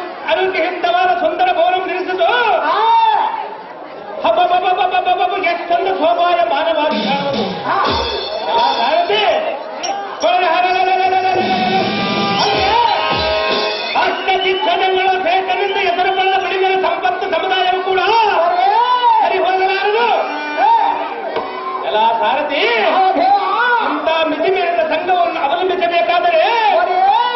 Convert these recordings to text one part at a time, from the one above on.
ಅನುಗ್ರಹಿತವಾದ ಸುಂದರ ಭವನ ನಿಲ್ಲಿಸಿತು ಆ, ಹಬ್ಬ ಎಷ್ಟೊಂದು ಶೋಭಾಯ ಮಾನವಾಗಿ ಕಾಣುವುದು ಆ, ಎಲ್ಲ ಸಾರಥಿ, ಕೊಳಲೆ ಹರರರರರರರರರ. ಅಷ್ಟದಿಗ್ಗಜಗಳ ಭೇಟನಿಂದ ಹೆಸರು ಪಡೆದ ಬಡಿಗರ ಸಂಪತ್ತು ಸಮುದಾಯವು ಕೂಡ ಅವರೇ, ಸರಿ ಹೋಗಲಾರದು ಏ, ಎಲ್ಲ ಸಾರಥಿ ಆ ದೇವ, ಇಂಥ ಮಿತಿ ಮೀರಿದ ಸಂಘವನ್ನು ಅವಲಂಬಿಸಬೇಕಾದರೆ ಅವರೇ,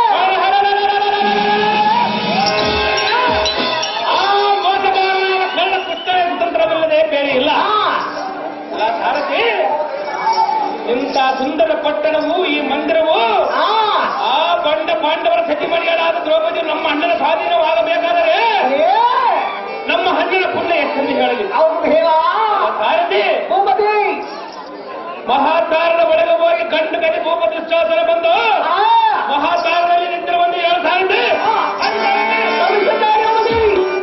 ಆ ಮೋಸಗಾರನಾದ ಕಳ್ಳ ಕುಷ್ಟ ತಂತ್ರವಿಲ್ಲದೆ ಬೇರೆ ಇಲ್ಲ ಆ, ಅಲ್ಲ ಸಾರಥಿ ಇಂಥ ಸುಂದರ ಪಟ್ಟಣವು ಈ ಮಂದಿರವು ಆ, ಆ ಬಂಡ ಪಾಂಡವರ ಸತಿಮಣಿಗಳಾದ ದ್ರೌಪದಿ ನಮ್ಮ ಅಣ್ಣನ ಸ್ವಾಧೀನವಾಗಬೇಕಾದರೆ ಅವರೇ, ನಮ್ಮ ಹಣ್ಣಿನ ಪುಣ್ಯ ಎಷ್ಟೆಂದು ಹೇಳಲಿ ಹೌದು ದೇವ, ಸಾರಥಿ ಭೂಪತಿ, ಮಹಾತಾರದ ಒಳಗೆ ಹೋಗಿ ಗಂಡು ಗಡಿ ಭೂಪ ದುಶ್ವಾಸನ ಬಂದು ಆ, ಮಹಾತಾರದಲ್ಲಿ ನಿಂತಿರುವ ಒಂದು ಏಳು ಸಾರಥಿ ನಮಿಸುತ್ತಾರೆ ಭೂಪತಿ.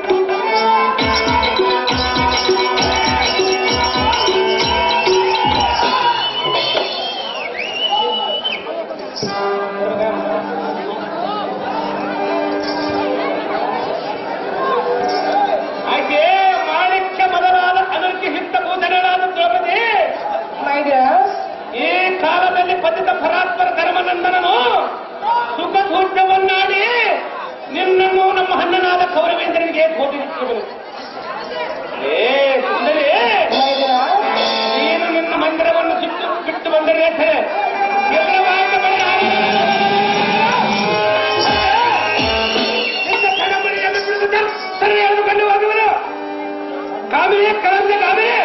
ಆಕೆ ಮಾಣಿಕ್ಯ ಮೊದಲಾದ ಅದಕ್ಕೆ ಹಿತ್ತ ಭೂತಗಳಾದ ದ್ರೌಪದಿ My dear, ಈ ಕಾಲದಲ್ಲಿ ಪತಿತ ಪರಾತ್ಪರ ಧರ್ಮನಂದನನು ಸುಖ ಸೂರ್ಯವನ್ನಾಡಿ ನಿನ್ನನ್ನು ನಮ್ಮ ಹಣ್ಣನಾದ ಕೌರವೇಂದ್ರನಿಗೆ ಕೋಟಿ ಏ ಸುಂದರಿ my dear, ನೀನು ನಿನ್ನ ಮಂದಿರವನ್ನು ಸುಟ್ಟು ಬಿಟ್ಟು ಬಂದರೆ ಸರಿ ಎಲ್ಲವಾದ ಬಳಿಕ ನಿನ್ನ ಕಡಮಣಿಯನ್ನು ಬಿಡುವುದ ಸರಿಯಾದ ಕಂಡು ಹೋಗುವರು ಕಾಮಿನಿ ಕಳಂಜ ಕಾಮಿನಿ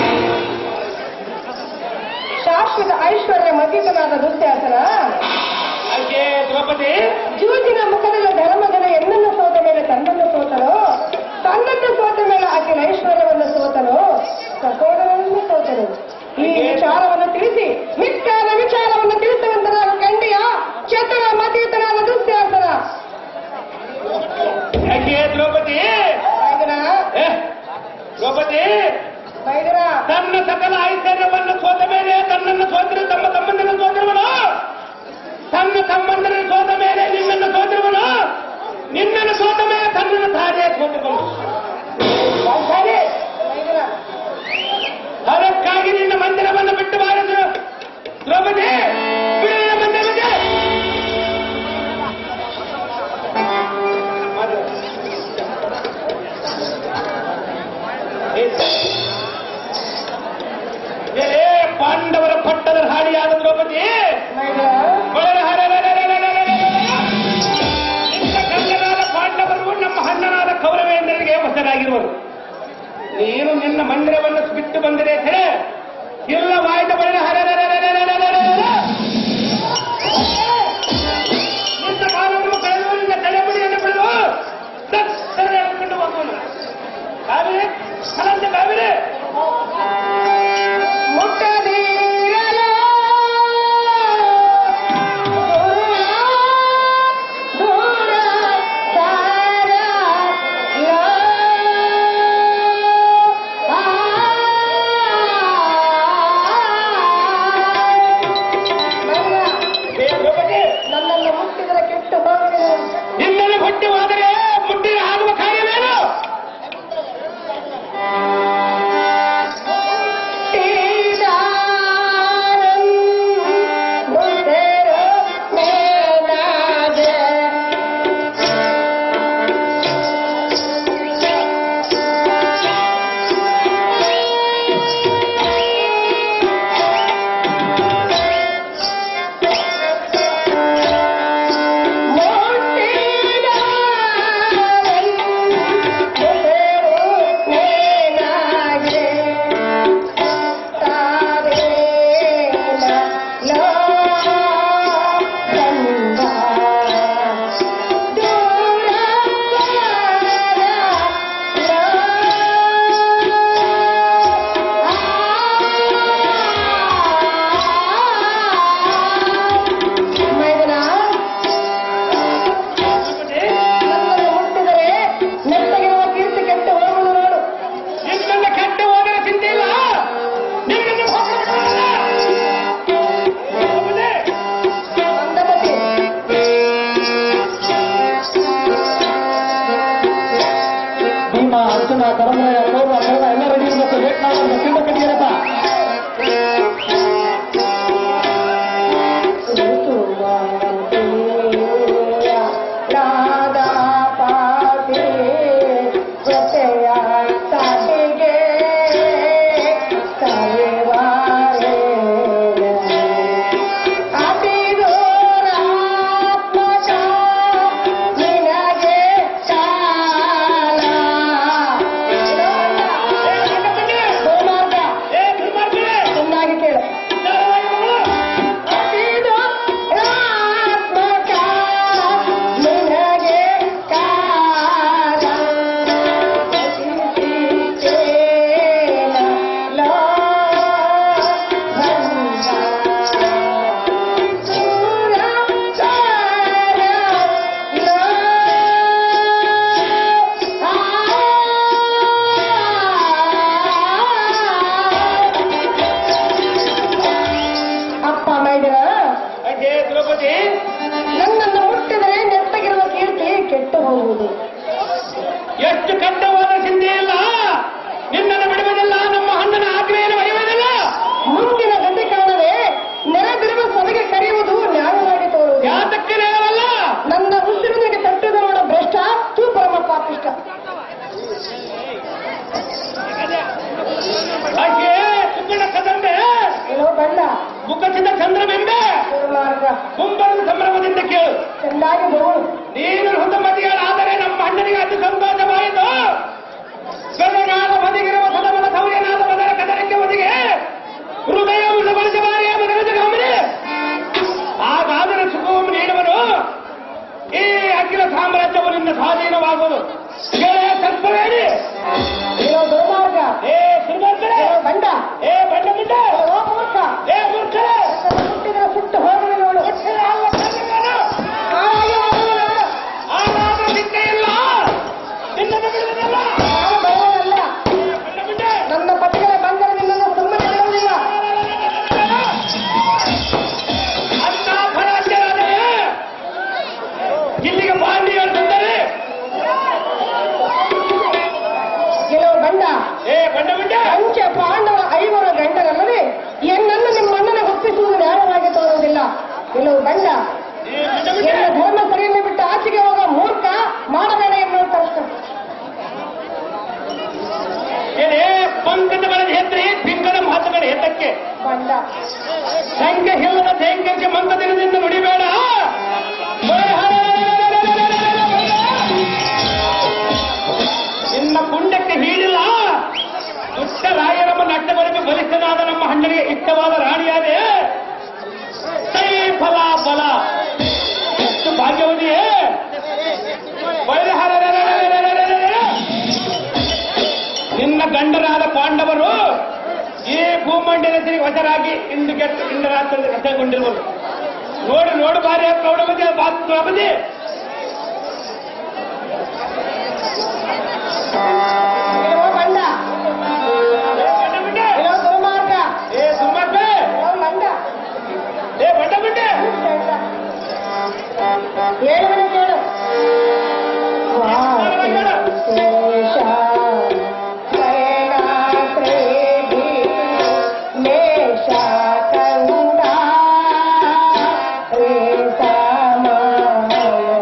ಶಾಶ್ವತ ಐಶ್ವರ್ಯ ಮತೀತನಾದ ದುಶ್ಯಾಸನ ಆಕೆ ದ್ರೌಪದಿ ಜೂಜಿನ ಮುಖದಲ್ಲಿ ಧರ್ಮಜನ ಎನ್ನನ್ನು ಸೋತ ಮೇಲೆ ತನ್ನನ್ನು ಸೋತನು ತನ್ನನ್ನು ಸೋತ ಮೇಲೆ ಆಕೆನ ಐಶ್ವರ್ಯವನ್ನು ಸೋತನು ಸಹೋದರನನ್ನು ಸೋತನು ಈ ವಿಚಾರವನ್ನು ತಿಳಿಸಿ ಮಿಕ್ಕಾದ ವಿಚಾರವನ್ನು ತಿಳಿಸುವಂತನಾದ ಕಂಡಿಯ ಚತುರ ಮತೀತನಾದ ದುಶ್ಯಾಸನ ಯಾಕೆ ದ್ರೌಪದಿ ಮೈದನ ಏ, ದ್ರೌಪದಿ ಮೈದನ ತನ್ನ ಸಕಲ ಐಶ್ವರ್ಯವನ್ನು ಸೋತ ಮೇಲೆ ತನ್ನನ್ನು ಸೋತಿರು ತಮ್ಮ ತಮ್ಮಂದಿರ ಸೋತಿರುವನು ತನ್ನ ತಮ್ಮಂದಿರ ಸೋತ ಮೇಲೆ ನಿನ್ನನ್ನು ಸೋತಿರುವನು ನಿನ್ನನ್ನು ಸೋತ ಮೇಲೆ ತನ್ನನ್ನು ತಾನೇ ಸೋತಿರುವನು ಸರಿ. ಮೈದನ ಅದಕ್ಕಾಗಿ ನಿನ್ನ ಮಂದಿರವನ್ನು ಬಿಟ್ಟು ಬಾರದು ದ್ರೌಪದಿ ಬಿಡು ನಿನ್ನ ಮಂದಿರಕ್ಕೆ. ಏ ಪಾಂಡವರ ಪಟ್ಟದ ಹಾಡಿಯಾದ ದ್ರೌಪದಿ ಮೈದನ ಇಂಥ ಕಳ್ಳನಾದ ಪಾಂಡವರು ನಮ್ಮ ಹಣ್ಣನಾದ ಕೌರವೇಂದ್ರನಿಗೆ ವಶರಾಗಿರುವರು ನೀನು ನಿನ್ನ ಮಂದಿರವನ್ನು ಬಿಟ್ಟು ಬಂದರೆ ಸರಿ ಇಲ್ಲ ವಾಯ್ದ ಬಳಿದ ನಿನ್ನ ಬಾಲವನ್ನು ಕಳೆದು ನಿನ್ನ ತಲೆಮುಡಿಯನ್ನು ಬಿಡುವ ತಕ್ಷಣ ಎಳ್ಕೊಂಡು ಹೋಗುವನು ಕಾವೇರಿ ಅನಂತ ಕಾವೇರಿ ಮುಟ್ಟದಿರಲು ದೂರ ಸಾರಲ. ಆ. ಮಲ್ಲ, ಏ ದ್ರೌಪದಿ ನನ್ನನ್ನು ಮುಟ್ಟಿದರೆ ಕೆಟ್ಟು ಹೋಗುವೆನು ನಿನ್ನನ್ನು ಹುಟ್ಟಿ ಹೋದರೆ ಮುಟ್ಟಿನ ಆಗುವ ಕಾರ್ಯವೇನು ಮುಟ್ಟಿದ ಕರಮಯ ಕೌರ ಕೌರ ಎಲ್ಲ ರೆಡಿ ಇರಬೇಕು ಲೇಟ್ ಮಾಡಬಾರ್ದು ತಿಂಡ ಕಟ್ಟಿಗೆರಪ್ಪ ಏ ದುರ್ಮಾರ್ಗನೇ! ಚೆನ್ನಾಗಿ ಕೇಳು ಉದ್ದಾರವಾಗಿ ಮಗಳು! ಅಪ್ಪ ಮೈದನ ಅದೇ ದ್ರೌಪದಿ ನನ್ನನ್ನು ಮುಟ್ಟಿದರೆ ನೆಟ್ಟಗಿರುವ ಕೀರ್ತಿ ಕೆಟ್ಟು ಹೋಗುವುದು ಎಷ್ಟು ಕಟ್ಟವಾದ ಚಿಂತೆ ಇಲ್ಲ ನಿನ್ನನ್ನು ಬಿಡುವುದಿಲ್ಲ ನಮ್ಮ ಅಣ್ಣನ ಆಜ್ಞೆಯನ್ನು ಒಯ್ಯುವುದಿಲ್ಲ ಮುಂದಿನ ಗತಿ ಕಾಣದೆ ನೆರೆದಿರುವ ಸಭೆಗೆ ಕರೆಯುವುದು ನ್ಯಾಯವಾಗಿ ತೋರುವುದು ಯಾತಕ್ಕೆ ನೇರವಲ್ಲ ನನ್ನ ಉಸಿರಿನಿಗೆ ತಟ್ಟುವುದು ನೋಡ ಭ್ರಷ್ಟ ತೂ ಪರಮ ಪಾಪಿಷ್ಟ ಹಾಗೆ ಸುಗ್ಗಣ ಕದಂಬೆ ಏನೋ ಬಣ್ಣ ಮುಖಚಿತ ಚಂದ್ರಬಿಂಬೆ ದುರ್ಮಾರ್ಗ ಕುಂಬರದ ಸಂಭ್ರಮದಿಂದ ಕೇಳು ಚೆನ್ನಾಗಿ ಬರು ನೀನು ಹುತಮತಿಗಳಾದರೆ ನಮ್ಮ ಅಣ್ಣನಿಗೆ ಅತಿ ಸಂತೋಷವಾಯಿತು ಸ್ವರನಾದ ಬದಿಗಿರುವ ಸದಮನ ಸೌರ್ಯನಾದ ಬದಲ ಕದರಕ್ಕೆ ಬದಿಗೆ ಹೃದಯ ಮುಸಬಳಿಸಿ ಬಾರಿಯ ಮಗನದ ಗಮನಿ ಹಾಗಾದರೆ ಸುಖವನ್ನು ನೀಡುವನು ಈ ಅಖಿಲ ಸಾಮ್ರಾಜ್ಯವು ನಿನ್ನ ಸ್ವಾಧೀನವಾಗುವುದು ಕೇಳೇ ಸರ್ಪವೇಡಿ ಏನೋ ದುರ್ಮಾರ್ಗ ಏ ಸುರ್ಬರ್ಕರೆ ಏನೋ ಬಂಡ ಏ ಬಂಡ ಬಿಟ್ಟ ಏನೋ ಮೂರ್ಖ ಏ ಮೂರ್ಖರೆ ನನ್ನನ್ನು ಮುಟ್ಟಿದರೆ ಸುಟ್ಟು ಹೋಗಲು ನೋಡು ಆಗಾದ ಚಿಂತೆ ಇಲ್ಲ ನಿನ್ನನ್ನು ಬಿಡುವುದಿಲ್ಲ ನಾನು ಬರುವುದಲ್ಲ ಬಂಡ ಬಿಟ್ಟೆ ನನ್ನ ಪತಿಗಳ ಬಂದರೆ ನಿನ್ನನ್ನು ಸುಮ್ಮನೆ ಬಿಡುವುದಿಲ್ಲ ಅಂತ ಪರಾಜಯರಾದರೆ ಇಲ್ಲಿಗೆ ಬಾಂಡಿಗಳು ಬಂದರೆ ಕೆಲವು ಬಂಡ ಏ ಬಂಡ ಬಿಟ್ಟೆ ಪಂಚ ಪಾಂಡವ ಐವರು ಗಂಡರಲ್ಲದೆ ಎನ್ನನ್ನು ನಿಮ್ಮಣ್ಣನ ಒಪ್ಪಿಸುವುದು ನ್ಯಾಯವಾಗಿ ತೋರುವುದಿಲ್ಲ ಕೆಲವು ಬಂಡ ಏ ಬಂಡ ಬಿಟ್ಟೆ ಎನ್ನ ಧರ್ಮ ಸರಿಯನ್ನು ಬಿಟ್ಟು ಆಚೆಗೆ ಹೋಗೋ ಮೂರ್ಖ ಮಾಡಬೇಡ ಎನ್ನುವ ತರ್ಕ ಏನೇ ಪಂಕಜ ಬರದ ಹೆತ್ರಿ ಪಿಂಗದ ಮಾತುಗಳ ಹೆತ್ತಕ್ಕೆ ಬಂಡ ಸಂಖ್ಯೆ ಇಲ್ಲದ ತೇಂಕಕ್ಕೆ ಮಂದ ದಿನದಿಂದ ನುಡಿಬೇಡ ನಿನ್ನ ಪುಣ್ಯಕ್ಕೆ ಹೀಳಿಲ್ಲ ದುಷ್ಟ ರಾಯರಮ್ಮ ನಟ್ಟವರೆಗೆ ಬಲಿಷ್ಠನಾದ ನಮ್ಮ ಹಣ್ಣನಿಗೆ ಇಷ್ಟವಾದ ರಾಣಿಯಾದೆ ಸೈ ಫಲ ಫಲ ಎಷ್ಟು ಭಾಗ್ಯವದಿಯೇ ನಿನ್ನ ಗಂಡರಾದ ಪಾಂಡವರು ಈ ಭೂಮಂಡಲದಲ್ಲಿ ವಶರಾಗಿ ಇಂದು ಕೆಟ್ಟ ಇಂದು ರಾತ್ರಿ ಕಥೆಗೊಂಡಿರುವರು ನೋಡು ನೋಡು ಬಾರಿ ಪ್ರೌಢಮತಿ ಬಾತ್ಮತಿ ಕೆಲವು ಬಂಡ ಕೆಲವು ದುರ್ಮಾರ್ಗ ಏ ಸುಮ್ಮತ್ತೆ ಕೆಲವು ಬಂಡ ಏ ಬಂಡ ಬಿಟ್ಟೆ ಹೇಳುವನು ಕೇಳು ಮೇಷ ಕಂದ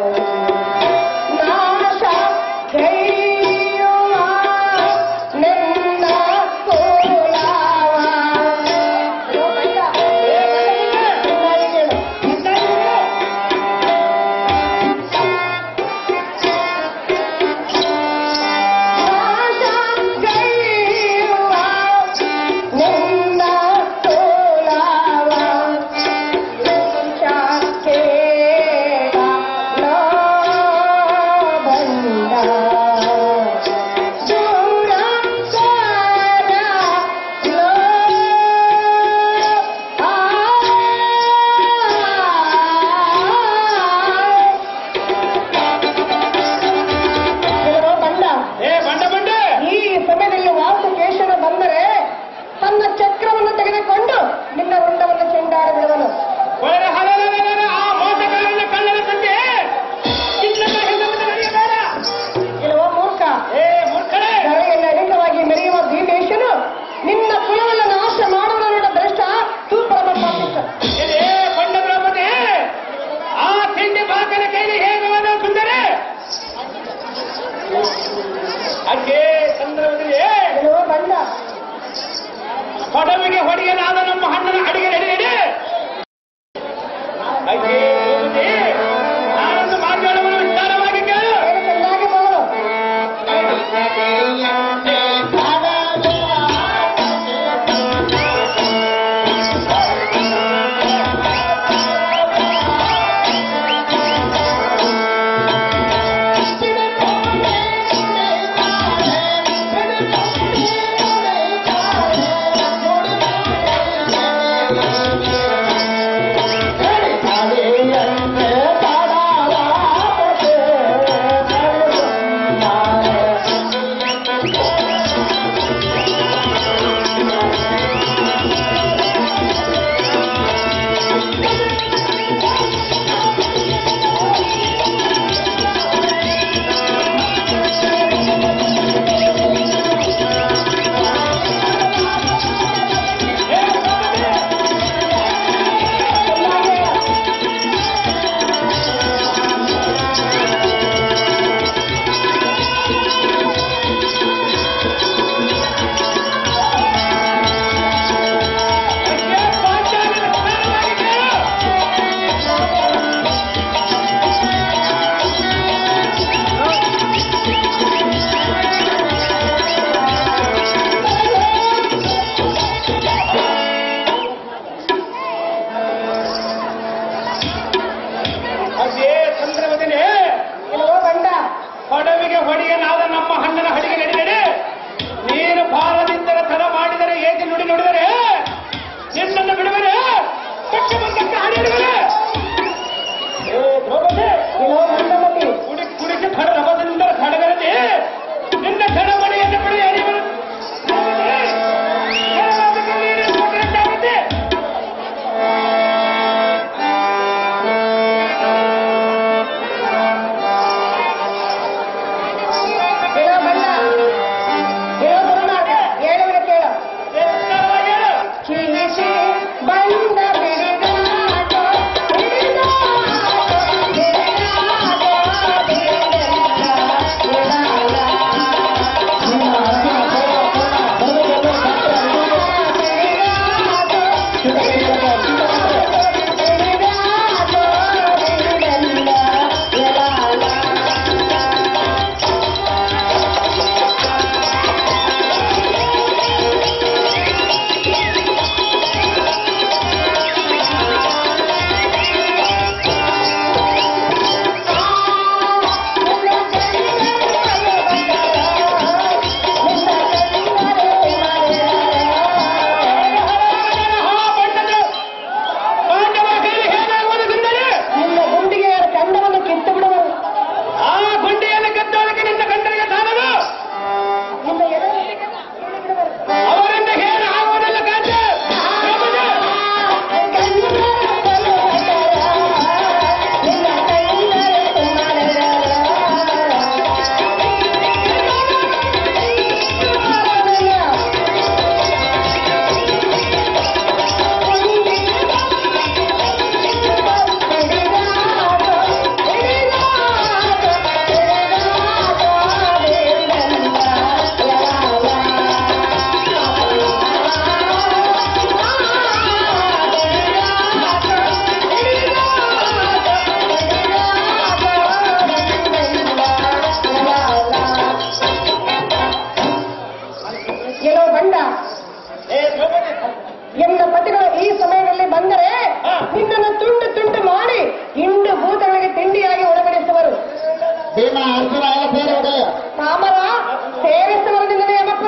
ಅರ್ಜುನ ಎಲ್ಲ ಸೇರಿ ಹೊಡೆಯ ತಾಮರ ಸೇರಿಸುವವರಿಂದ ಯಮಪುರ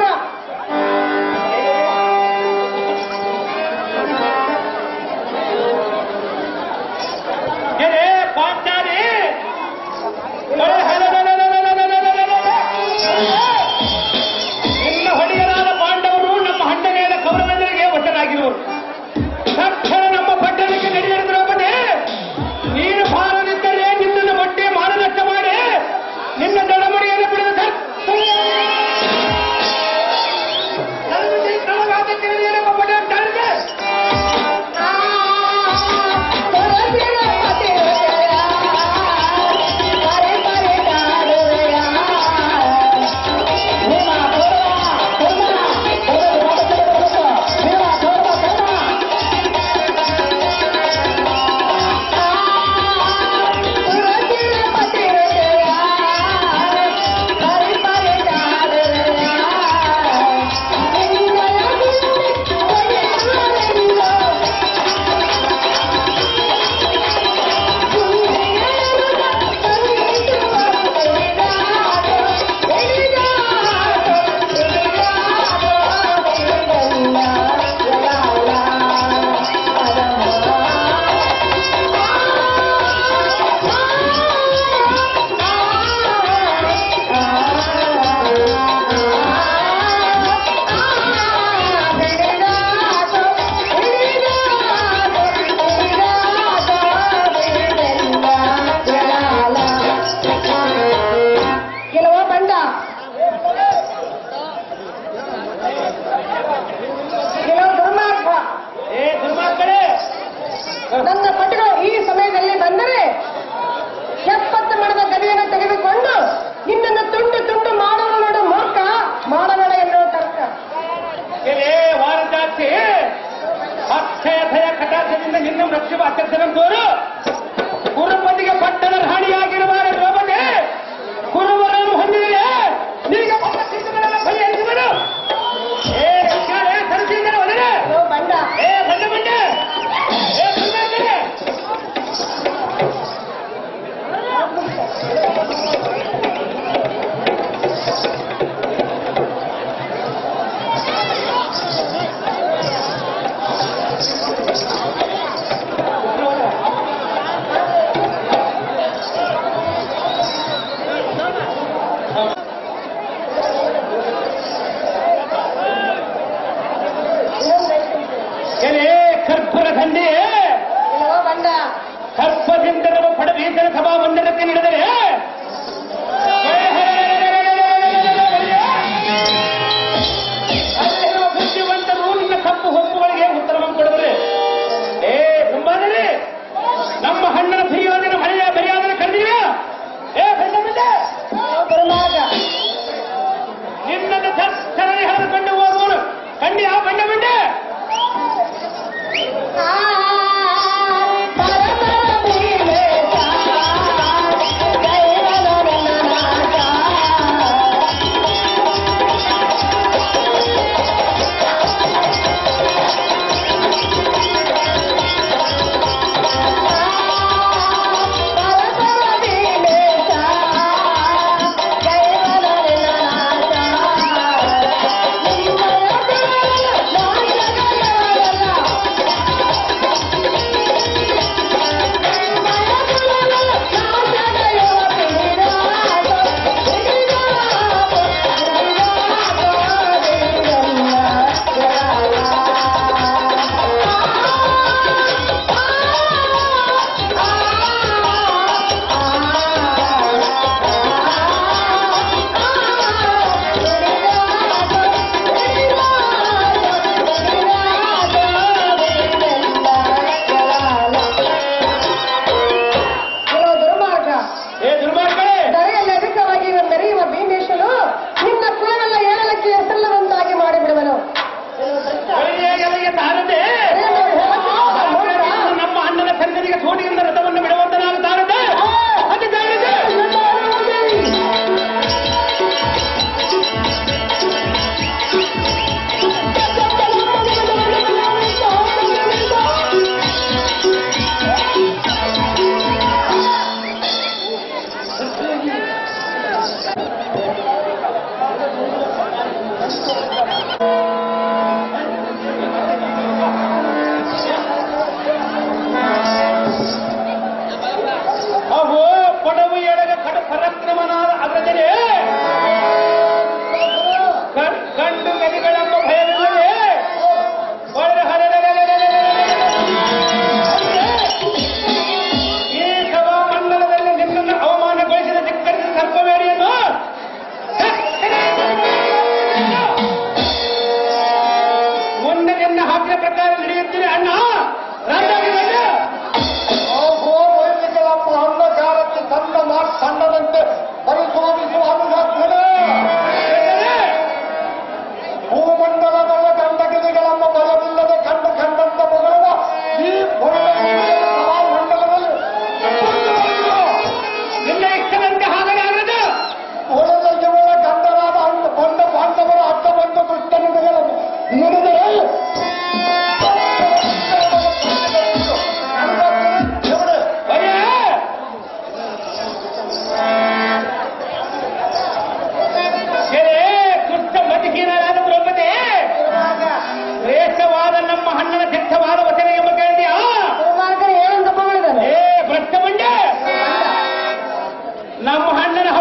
ಏನೇ ಪಾಂಚಾಲಿ ಒಳ್ಳೆ ಹಲ- ಹಲ- ಹಲ- ಹಲ- ಹಲ- ಹಲ- ಹಲ- ಹಲ- ನಿನ್ನ ಹೊಡೆಯಲಾದ ಪಾಂಡವರು ನಮ್ಮ ಹಣ್ಣನೆಯದ ಕೌರವೆಂದರಿಗೆ ಒಟ್ಟನಾಗಿರುವರು ತಕ್ಷಣ ನಮ್ಮ ಪಟ್ಟಣಕ್ಕೆ ನಡೆಯುವ ದ್ರೌಪದಿ ನೀನು ಬಾರದಿದ್ದರೆ ನಿನ್ನನ್ನು ಒಟ್ಟೆ ಮಾನನಷ್ಟ ಮಾಡಿ ನಿನ್ನ ದಡಮಡಿಯನ್ನು ಬಿಡದ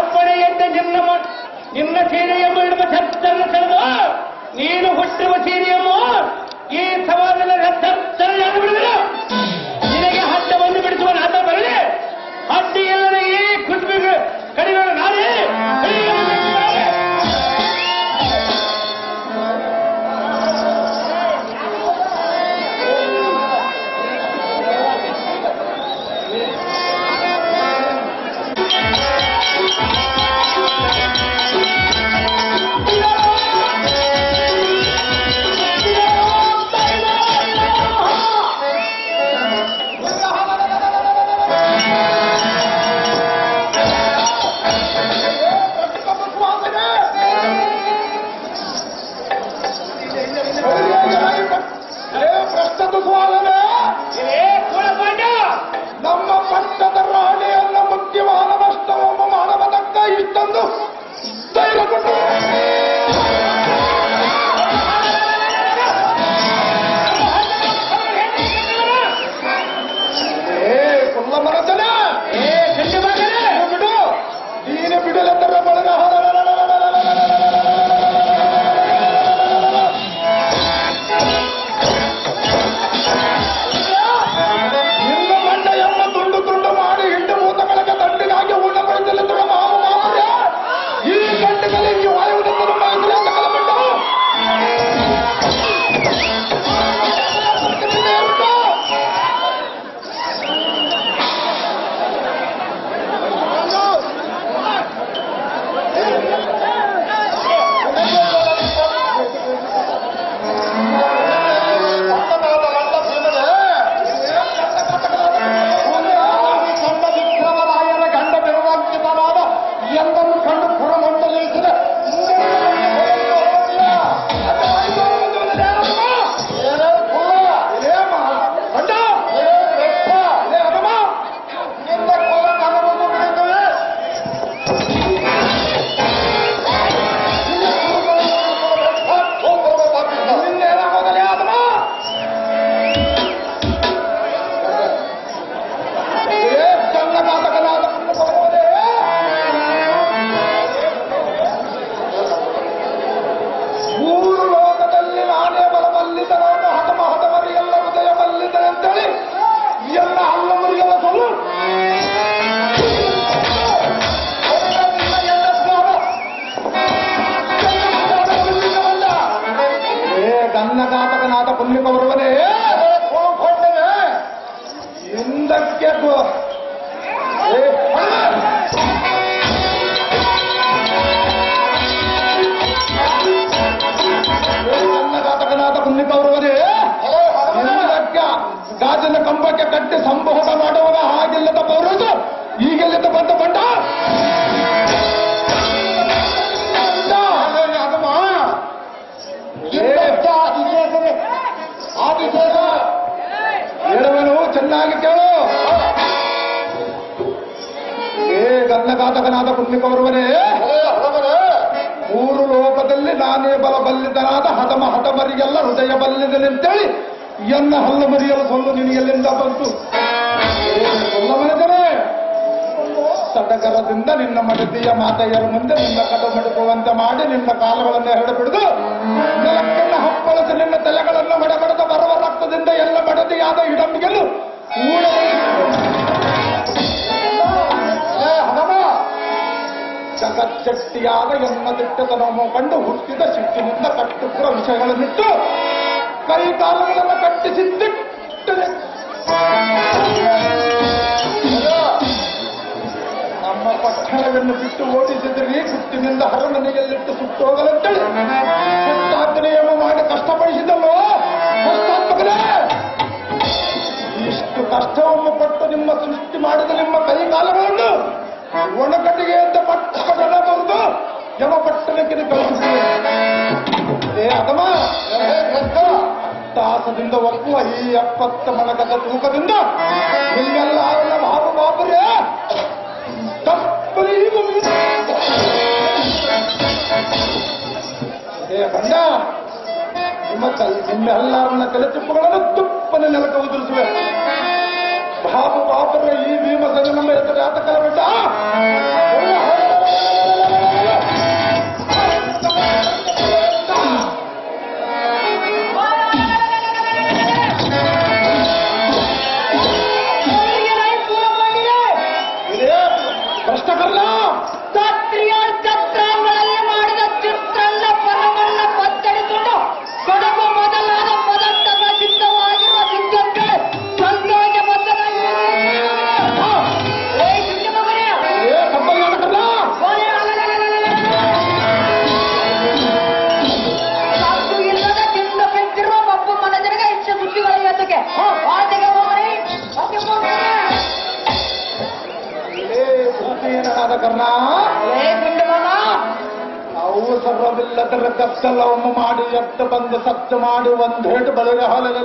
ಅಪ್ಪಣೆಯಂತೆ ನಿನ್ನ ಮ- ನಿನ್ನ ಸೀರೆಯನ್ನು ಇಡುವ ಛತ್ತನ್ನು ಸೆಳೆದು ನೀನು ಹುಟ್ಟಿರುವ ಸೀರೆಯನ್ನು ಈ ಸವಾಲಿನ ಛತ್ತನ್ನು ಬಿಡುವುದು ನಿನಗೆ ಹಟ್ಟವನ್ನು ಬಿಡಿಸುವ ನಾಟ ಬರಲಿ ಹಟ್ಟಿ ಇಲ್ಲದೆ ಈ ಕುಟುಂಬ ಕಡಿಮೆ ನಾನೇ ಕಡಿಮೆ ಪ್ರಸ್ತುತ ಸ್ವಾಮನೆ ಏ ಕುಳಪಾಂಡ ನಮ್ಮ ಪಟ್ಟದ ರಾಣಿಯನ್ನ ಮುಖ್ಯವಾದ ನಷ್ಟವೊಬ್ಬ ಮಾಡಬದಕ್ಕ ಇಷ್ಟೊಂದು ಧೈರ್ಯ ಕೊಟ್ಟು ಏ ಕುಲ್ಲ ಮನಸ್ಸನ ಏ ಗಂಡು ಮಗನೇ ಬಿಡು ನೀನು ಬಿಡಲೆಂದರೆ ಬಳಗ ನಿನ್ನ ಮಂಡೆಯನ್ನು ತುಂಡು ತುಂಡು ಮಾಡಿ ಹಿಂಡು ಮೂತಗಳಿಗೆ ದಂಡಿಗಾಗಿ ಊಟಪಡಿಸಲಿದ್ದರೆ ಮಾವು ಮಾಮೂಲ್ಯ ಈ ಗಂಟೆಗಳಿಗೆ ವಾಯುವುದನ್ನು ಬಯಸಲಿ ಅಂತ ಕಲಬಿಟ್ಟು ವಿಕ್ರಮರಾಯರ ಗಂಡ ಬೆರವಾಗಿದ್ದಾನಾದ ಎಂದನ್ನು ಕಂಡು ಪುರಮಂಡಲಿಸಿದ ಚಂದನಾಟಕನಾದ ಮೂರು ಲೋಕದಲ್ಲಿ ನಾನೇ ಬಲಬಲ್ಲಿದ್ದನಾದ ಹಠಮ ಹಠಮರಿ ಎಲ್ಲ ಹೃದಯ ಬಲ್ಲಿದ್ದನೆ ಅಂತೇಳಿ ಎಲ್ಲ ಅಲ್ಲ ಮರಿಯಲ್ಲ ಸೊಲ್ಲು ಏ ಗನ್ನಘಾತಕನಾದ ಪುಣ್ಯಕೌರವನೇ ಹಿಂದಕ್ಕೆ ಗೋ- ಏ, ಗನ್ನಘಾತಕನಾದ ಪುಣ್ಯಕೌರವನೇ ಹಿಂದಕ್ಕೆ ಗಾಜಿನ ಕಂಬಕ್ಕೆ ಕಟ್ಟಿ ಸಂಭೋಗ ಮಾಡುವಾಗ ಹಾಗಿಲ್ಲದ ಪೌರಸ ಈಗೆಲ್ಲಿದ್ದ ಬಂದ ಬಂಡ ಹೇಳುವನು ಚೆನ್ನಾಗಿ ಕೇಳು ಏ ಗನ್ನಘಾತಕನಾದ ಪುಣ್ಯಕೌರವನೇ ಮೂರು ಲೋಕದಲ್ಲಿ ನಾನೇ ಬಲ ಬಲ್ಲಿದನಾದ ಹತಮ ಹಠಮರಿಗೆಲ್ಲ ಹೃದಯ ಬಲ್ಲಿದನೆಂತೇಳಿ ಎನ್ನ ಹಲ್ಲು ಮರಿಯಲು ಸೊಲ್ಲು ನಿನಗೆಲ್ಲಿಂದ ಬಂತು ಮನಜನೇ ಸಡಗರದಿಂದ ನಿನ್ನ ಮಡದಿಯ ಮಾತೆಯರ ಮುಂದೆ ನಿನ್ನ ಕಡು ಮಡುಕುವಂತೆ ಮಾಡಿ ನಿನ್ನ ಕಾಲುಗಳನ್ನು ಎರಡು ಬಿಡಿದು ನೆಲಕ್ಕನ್ನ ಹಪ್ಪಳಿಸಿ ನಿನ್ನ ತಲೆಗಳನ್ನು ಮಡಬಡದ ಬರುವ ರಕ್ತದಿಂದ ಎಲ್ಲ ಮಡದಿಯಾದ ಇಡಂಬಿಗೆಲು ಊಡ ಜಗಚ್ಚಟ್ಟಿಯಾದ ಎನ್ನ ದಿಟ್ಟತನವನ್ನು ಕಂಡು ಹುಟ್ಟಿದ ಸಿಟ್ಟಿನಿಂದ ಕಟ್ಟುಪುರ ವಿಷಯಗಳನ್ನಿಟ್ಟು ಕೈ ಕಾಲುಗಳನ್ನು ಕಟ್ಟಿಸಿದ್ದಿಟ್ಟರೆ ನಮ್ಮ ಪಟ್ಟಣವನ್ನು ಬಿಟ್ಟು ಓಡಿಸಿದ್ರಿ ಹುಟ್ಟಿನಿಂದ ಹರಮನೆಯಲ್ಲಿಟ್ಟು ಸುಟ್ಟೋಗಲಂತೇಳಿ ಹುಟ್ಟಾಗ್ನೇಯಮ ಮಾಡಿ ಕಷ್ಟಪಡಿಸಿದಲ್ಲೋ ಕಷ್ಟಾತ್ಮಕನೇ ಇಷ್ಟು ಕಷ್ಟವನ್ನು ಪಟ್ಟು ನಿಮ್ಮ ಸೃಷ್ಟಿ ಮಾಡಿದ ನಿಮ್ಮ ಕೈ ಕಾಲಗಳನ್ನು ಒಣಕಟ್ಟಿಗೆ ಅಂತ ಪಟ್ಟಣ ಬರೆದು ಯಮ ಪಟ್ಟಣಕ್ಕೆ ಕಳಿಸಿದೆ ಏ ಅದಮ ತಾಸದಿಂದ ಒಪ್ಪುವ ಈ ಎಪ್ಪತ್ತ ಮಣಕದ ತೂಕದಿಂದ ನಿಮ್ಮೆಲ್ಲ ಅವನ ಬಾಬು ಬಾಬರೇ ತಪ್ಪಲಿಗೂ ಏ ಬಂಡ ನಿಮ್ಮ ಕಲ್ ನಿಮ್ಮೆಲ್ಲರನ್ನ ತಲೆಚಿಪ್ಪುಗಳನ್ನು ತುಪ್ಪನ ನೆಲಕ್ಕೆ ಉದುರಿಸುವೆ ಬಾಬು ಬಾಬರ ಈ ಭೀಮಸನ ನಮ್ಮ ಎದುರು ಆತಕಲ ಬಿಟ್ಟ ಸರ್ವವಿಲ್ಲದರ ಕತ್ತಲವನ್ನು ಮಾಡಿ ಎತ್ತ ಬಂದು ಸತ್ಯ ಮಾಡಿ ಒಂದು ಹೇಟು ಬಳಿಗೆ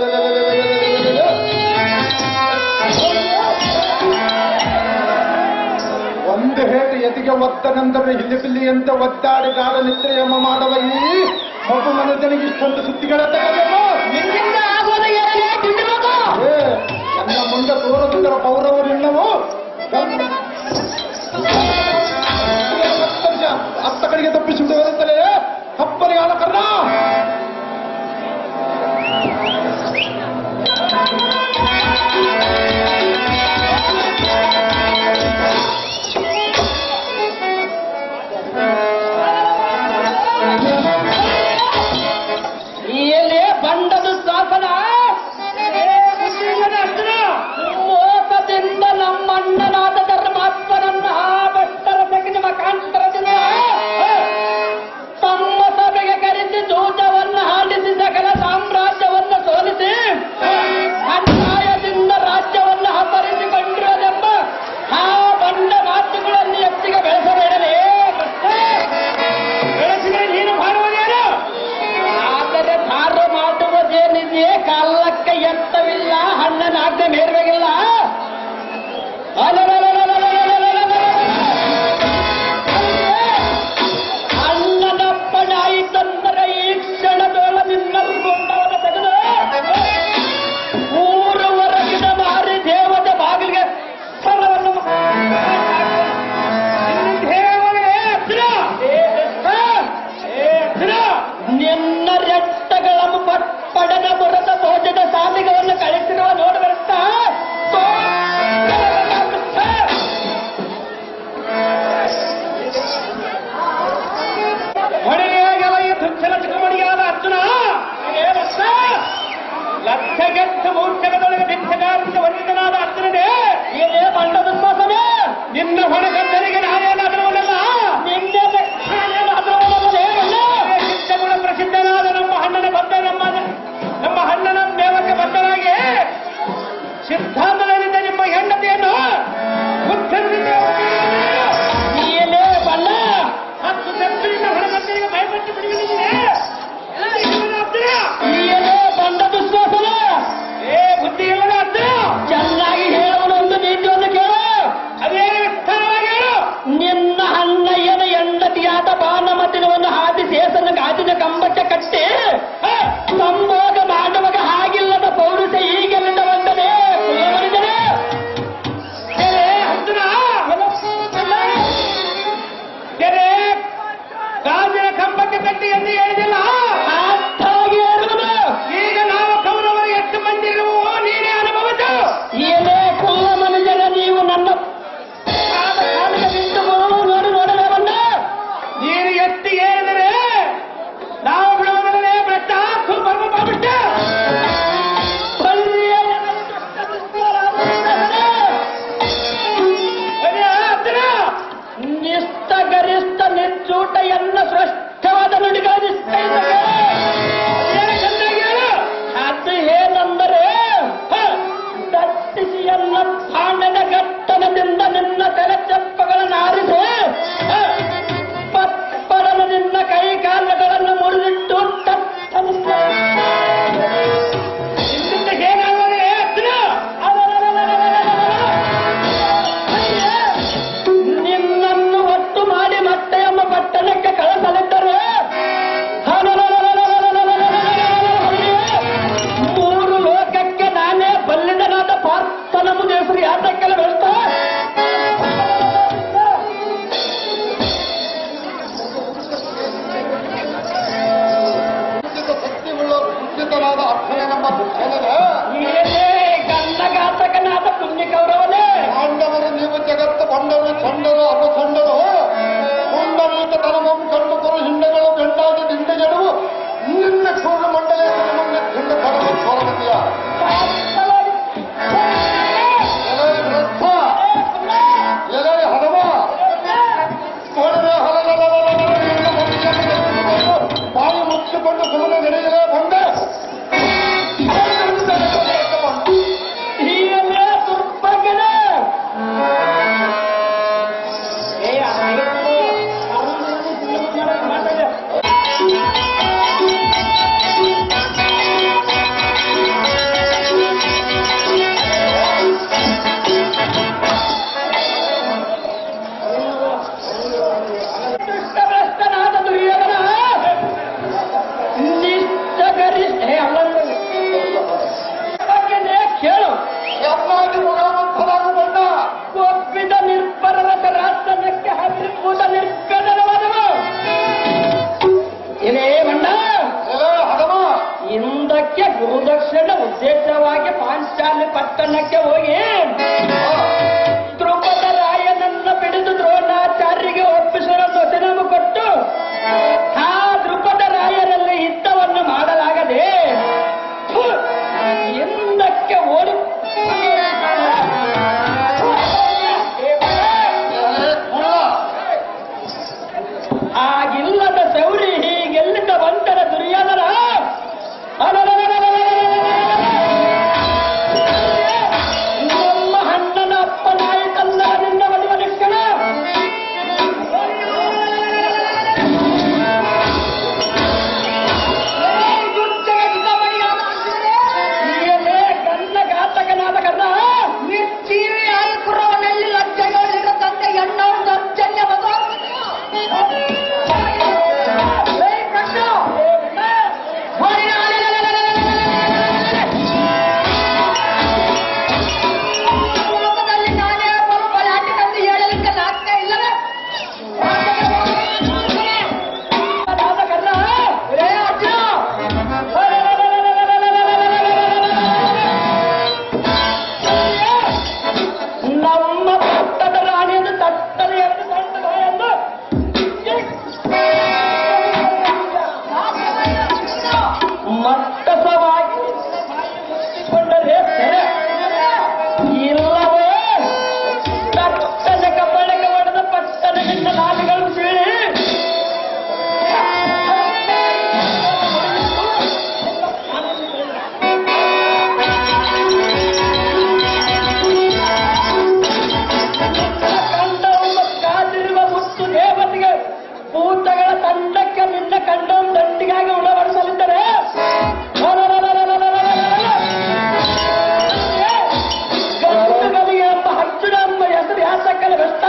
ಒಂದು ಹೇಟು ಎದಿಗೆ ಒತ್ತನೆಂದರೆ ಇಲ್ಲಿ ಬಿಲ್ಲಿ ಅಂತ ಒತ್ತಾಡಿ ಗಾಢ ನಿದ್ರೆಯಮ್ಮ ಮಾಡುವ ಈ ಒಬ್ಬ ಮನುಷ್ಯನಿಗೆ ಇಷ್ಟೊಂದು ಸುದ್ದಿಗಳ ತಗಬೇಕು ನಿನ್ನಿಂದ ಆಗೋದು ಏನೇ ತಿಳಿಬೇಕು ಏ, ನನ್ನ ಮುಂದೆ ತೋರದಿದ್ದರ ಪೌರವರಿಲ್ಲವೋ ಅತ್ತ ಕಡೆಗೆ ತಪ್ಪಿಸಿಕೊಂಡು ಬರುತ್ತಲೇ ಕಪ್ಪಲಿಗೆ ಆಳಕರ್ಣ ಎಲೆ ಬಂಡದ ಶಾಸನ ಮೋಸದಿಂದ ನಮ್ಮಣ್ಣನಾದ ಧರ್ಮಾತ್ಮನನ್ನ ಆ ಭಟ್ಟರ ತೆಗೆದ ಮಕಾಂತರದಿಂದ ತಮ್ಮ ಸಭೆಗೆ ಕರೆಸಿ ಜೂಜವನ್ನ ಹಾಡಿಸಿ ಸಕಲ ಸಾಮ್ರಾಜ್ಯವನ್ನ ಸೋಲಿಸಿ ಅನ್ಯಾಯದಿಂದ ರಾಜ್ಯವನ್ನ ಅಪಹರಿಸಿಕೊಂಡಿರೋದೆಂಬ ಆ ಬಂಡ ಮಾತುಗಳನ್ನು ಎತ್ತಿಗೆ ಬೆಳೆಸಬೇಡಲೇ ಬೆಳೆಸಿದರೆ ನೀನು ಮಾಡುವುದೇನು ಆದರೆ ಭಾರ ಮಾಡುವುದೇನಿದೆ ಕಾಲಕ್ಕೆ ಎತ್ತವಿಲ್ಲ ಹಣ್ಣನ ಆಜ್ಞೆ ಮೇರ್ಬೇಕಿಲ್ಲ ಅಣ್ಣನಪ್ಪನಾಯಿತಂದರೆ ಈ ಕ್ಷಣದೊಳ ನಿನ್ನಲ್ಗೊಂಡವನ ತೆಗೆದು ಊರು ಹೊರಗಿನ ಮಾರಿ ದೇವದ ಬಾಗಿಲಿಗೆ ಸರವನ್ನು ನಿನ್ನ ರೆಟ್ಟಗಳ ಪಟ್ಟಡದ ಬುರದ ಭೋಜದ ಸಾಲಿಗವನ್ನು ಕಳಿಸಿರುವ ನೋಡುವರ್ತಾ ಹೊಡೆಯಾಗವ ಈ ತುಚ್ಚಲ ಚಿಕ್ಕಮಣಿಯಾದ ಅರ್ಜುನ ಲಕ್ಷಗೆಟ್ಟು ಮೂರ್ಛನದೊಳಗೆ ನಿತ್ಯಗಾರದಿಂದ ವಂದಿತನಾದ ಅರ್ಜುನನೇ ಏನೇ ಬಂಡ ವಿಶ್ವಾಸವೇ ನಿನ್ನ ಹೊಣಗದ್ದರಿಗೆ ನಾನೇನಾದರವಲ್ಲ ಚಿತ್ತಗುಣ ಪ್ರಸಿದ್ಧನಾದ ನಮ್ಮ ಅಣ್ಣನ ಬದ್ಧ ನಮ್ಮ ನಮ್ಮ ಅಣ್ಣನ ಮೇವಕ್ಕೆ ಬದ್ಧರಾಗಿ ಸಿದ್ಧಾಂತದಲ್ಲಿದ್ದ ನಿಮ್ಮ ಹೆಂಡತಿಯನ್ನು ಏನೇ ಬಣ್ಣ ಹತ್ತು ತೆಪ್ಪಿನಿಂದ ಹೊರಗದ್ದರಿಗೆ ಭಯಪಟ್ಟು ಬಿಡುವುದಿದೆ ಏನೇ ಬಂಡ ವಿಶ್ವಾಸನ ಏ ಬುದ್ಧಿ ಇಲ್ಲದ ಅರ್ಥ ಚೆನ್ನಾಗಿ ಹೇಳುವುದೊಂದು ನೀತಿಯನ್ನು ಕೇಳು ಅದೇ ವಿಸ್ತಾರವಾಗಿ ಹೇಳು ನಿನ್ನ ಅಣ್ಣಯ್ಯನ ಹೆಂಡತಿಯಾದ ಬಾನಮತಿನವನ್ನು ಹಾದಿ ಸೇಸನ ಗಾಜಿನ ಕಂಬಕ್ಕೆ ಕಟ್ಟಿ ಹ, ಸಂಭೋಗ ಮಾಡುವಾಗ ಹಾಗಿಲ್ಲದ ಪೌರುಷ ಈಗೆಲ್ಲಿಂದ ಬಂದನೆ ಕುಲವರಿದನೆ ಕೆರೆ ಹಂತನ ಕೆರೆ ಗಾಜಿನ ಕಂಬಕ್ಕೆ ಕಟ್ಟಿ ಎಂದು ಹೇಳಿದಿಲ್ಲ ಅರ್ಥವಾಗಿ ಹೇಳುವುದು ಈಗ ನಾವು ಕೌರವರು ಎಷ್ಟು ಮಂದಿ ಇರುವೋ ನೀನೇ ಅನುಭವಿಸು ಏನೇ ಕುಲ್ಲ ಮನುಜನ ನೀವು ನನ್ನ ಪಾದ ಕಾಲಿಗೆ ನಿಂತು ಬರುವುದು ನೋಡಿ ನೋಡಲೇವಲ್ಲ ನೀನು ಎತ್ತಿ ಹೇಳಿದರೆ ನಾವು ಬಿಡುವುದರೇ ಬೆಟ್ಟ ಬರ್ಮ ಬಾಬಿಟ್ಟ ನಿಸ್ತಗರಿಷ್ಠ ನಿಚ್ಚೂಟ ಎನ್ನ ಶ್ರೇಷ್ಠವಾದ ನುಡಿಗಳ ನಿಶ್ಚಯಿಸಬೇಕು ಅದು ಏನೆಂದರೆ ಹ, ದಟ್ಟಿಸಿ ಎನ್ನ ಪಾಂಡನ ಗಟ್ಟನದಿಂದ ನಿನ್ನ ತಲೆ ಚಪ್ಪಗಳನ್ನು ಆರಿಸಿ ಹ, ಪಪ್ಪಡನ ನಿನ್ನ ಕೈ ಕಾಲುಗಳನ್ನು ಮುರಿದಿಟ್ಟು ತಟ್ಟನಿಂದ ಇಂತಿಂತ ಹೇಗಾಗುವುದೇ ಅರ್ಜುನ? ನಿನ್ನನ್ನು ಒಟ್ಟು ಮಾಡಿ ಮತ್ತೆ ಎಂಬ ಪಟ್ಟಣಕ್ಕೆ ಕಳಿಸಲಿದ್ದರೆ ಹಲಲಲಲಲ ಗುರುದಕ್ಷಿಣೆ ಉದ್ದೇಶವಾಗಿ ಪಾಂಚಾಲಿ ಪಟ್ಟಣಕ್ಕೆ ಹೋಗಿ ದ್ರುಪದ ರಾಯನನ್ನ ಬಿಡಿದು ದ್ರೋಣಾಚಾರ್ಯರಿಗೆ ಒಪ್ಪಿಸಲು ವಚನವು ಕೊಟ್ಟು ಆ ದ್ರುಪದ ರಾಯರಲ್ಲಿ ಯುದ್ಧವನ್ನು ಮಾಡಲಾಗದೆ ಥು, ಹಿಂದಕ್ಕೆ ಓಡಿ ಆಗಿಲ್ಲದ ಸೌರಿ ಹೀಗೆಲ್ಲಿದ್ದ ಬಂಟರ ದುರ್ಯೋಧನ ನಮ್ಮ ಅಣ್ಣನ ಅಪ್ಪನಾಯಿತಲ್ಲ ನಿನ್ನ ಮದುವೆ ನಿಕ್ಕಣ ನೀಯೇ ಕನ್ನ ಘಾತಕನಾದ ಕರ್ಣ ನಿರ್ಜೀವಿಯಾದ ಕುರವನಲ್ಲಿ ಲಜ್ಜೆಗಳಿರ ತಂದೆ ಎಣ್ಣವು ದರ್ಜನ್ಯವಾದ ಏ ಕೃಷ್ಣ ಲೋಕದಲ್ಲಿ ನಾನೇ ಒಬ್ಬ ಬಲಾಟೆಗೆಂದು ಹೇಳಲಿಕ್ಕೆ ಸಾಧ್ಯ ಇಲ್ಲವೇ ನಾದ ಕರ್ಣ ರೇ ಅರ್ಜುನ ನಮ್ಮ ಪಟ್ಟದ ರಾಣಿಯನ್ನು ತಟ್ಟನೆ ಎಂದು ತಂಡ ಎಂದು ಮಟ್ಟಸವಾಗಿ ಮುಚ್ಚಿಕೊಂಡರೆ ಸೆರೆ. ಇಲ್ಲವೇ ತಟ್ಟನೆ ಕಬ್ಬಳಕ್ಕೆ ಹೊಡೆದ ಪಟ್ಟಣದಿಂದ ನಾಲಿಗಳು ಬೀಳಿ ಕಂಡವನ್ನ ಕಾದಿರುವ ಮುತ್ತು ದೇವತೆಗೆ ಭೂತಗಳ ತಂಡಕ್ಕೆ ನಿನ್ನ ಕಂಡವ ದಂಡಿಗಾಗಿ ಉಣಬಡಿಸಲಿದ್ದರೆ ಗಂಡುಗಳಿಗೆ ಎಂಬ ಹಚ್ಚುಡ ಎಂಬ ಹೆಸರು ಯಾಸಕ್ಕಲ್ಲ ಬೆಷ್ಟ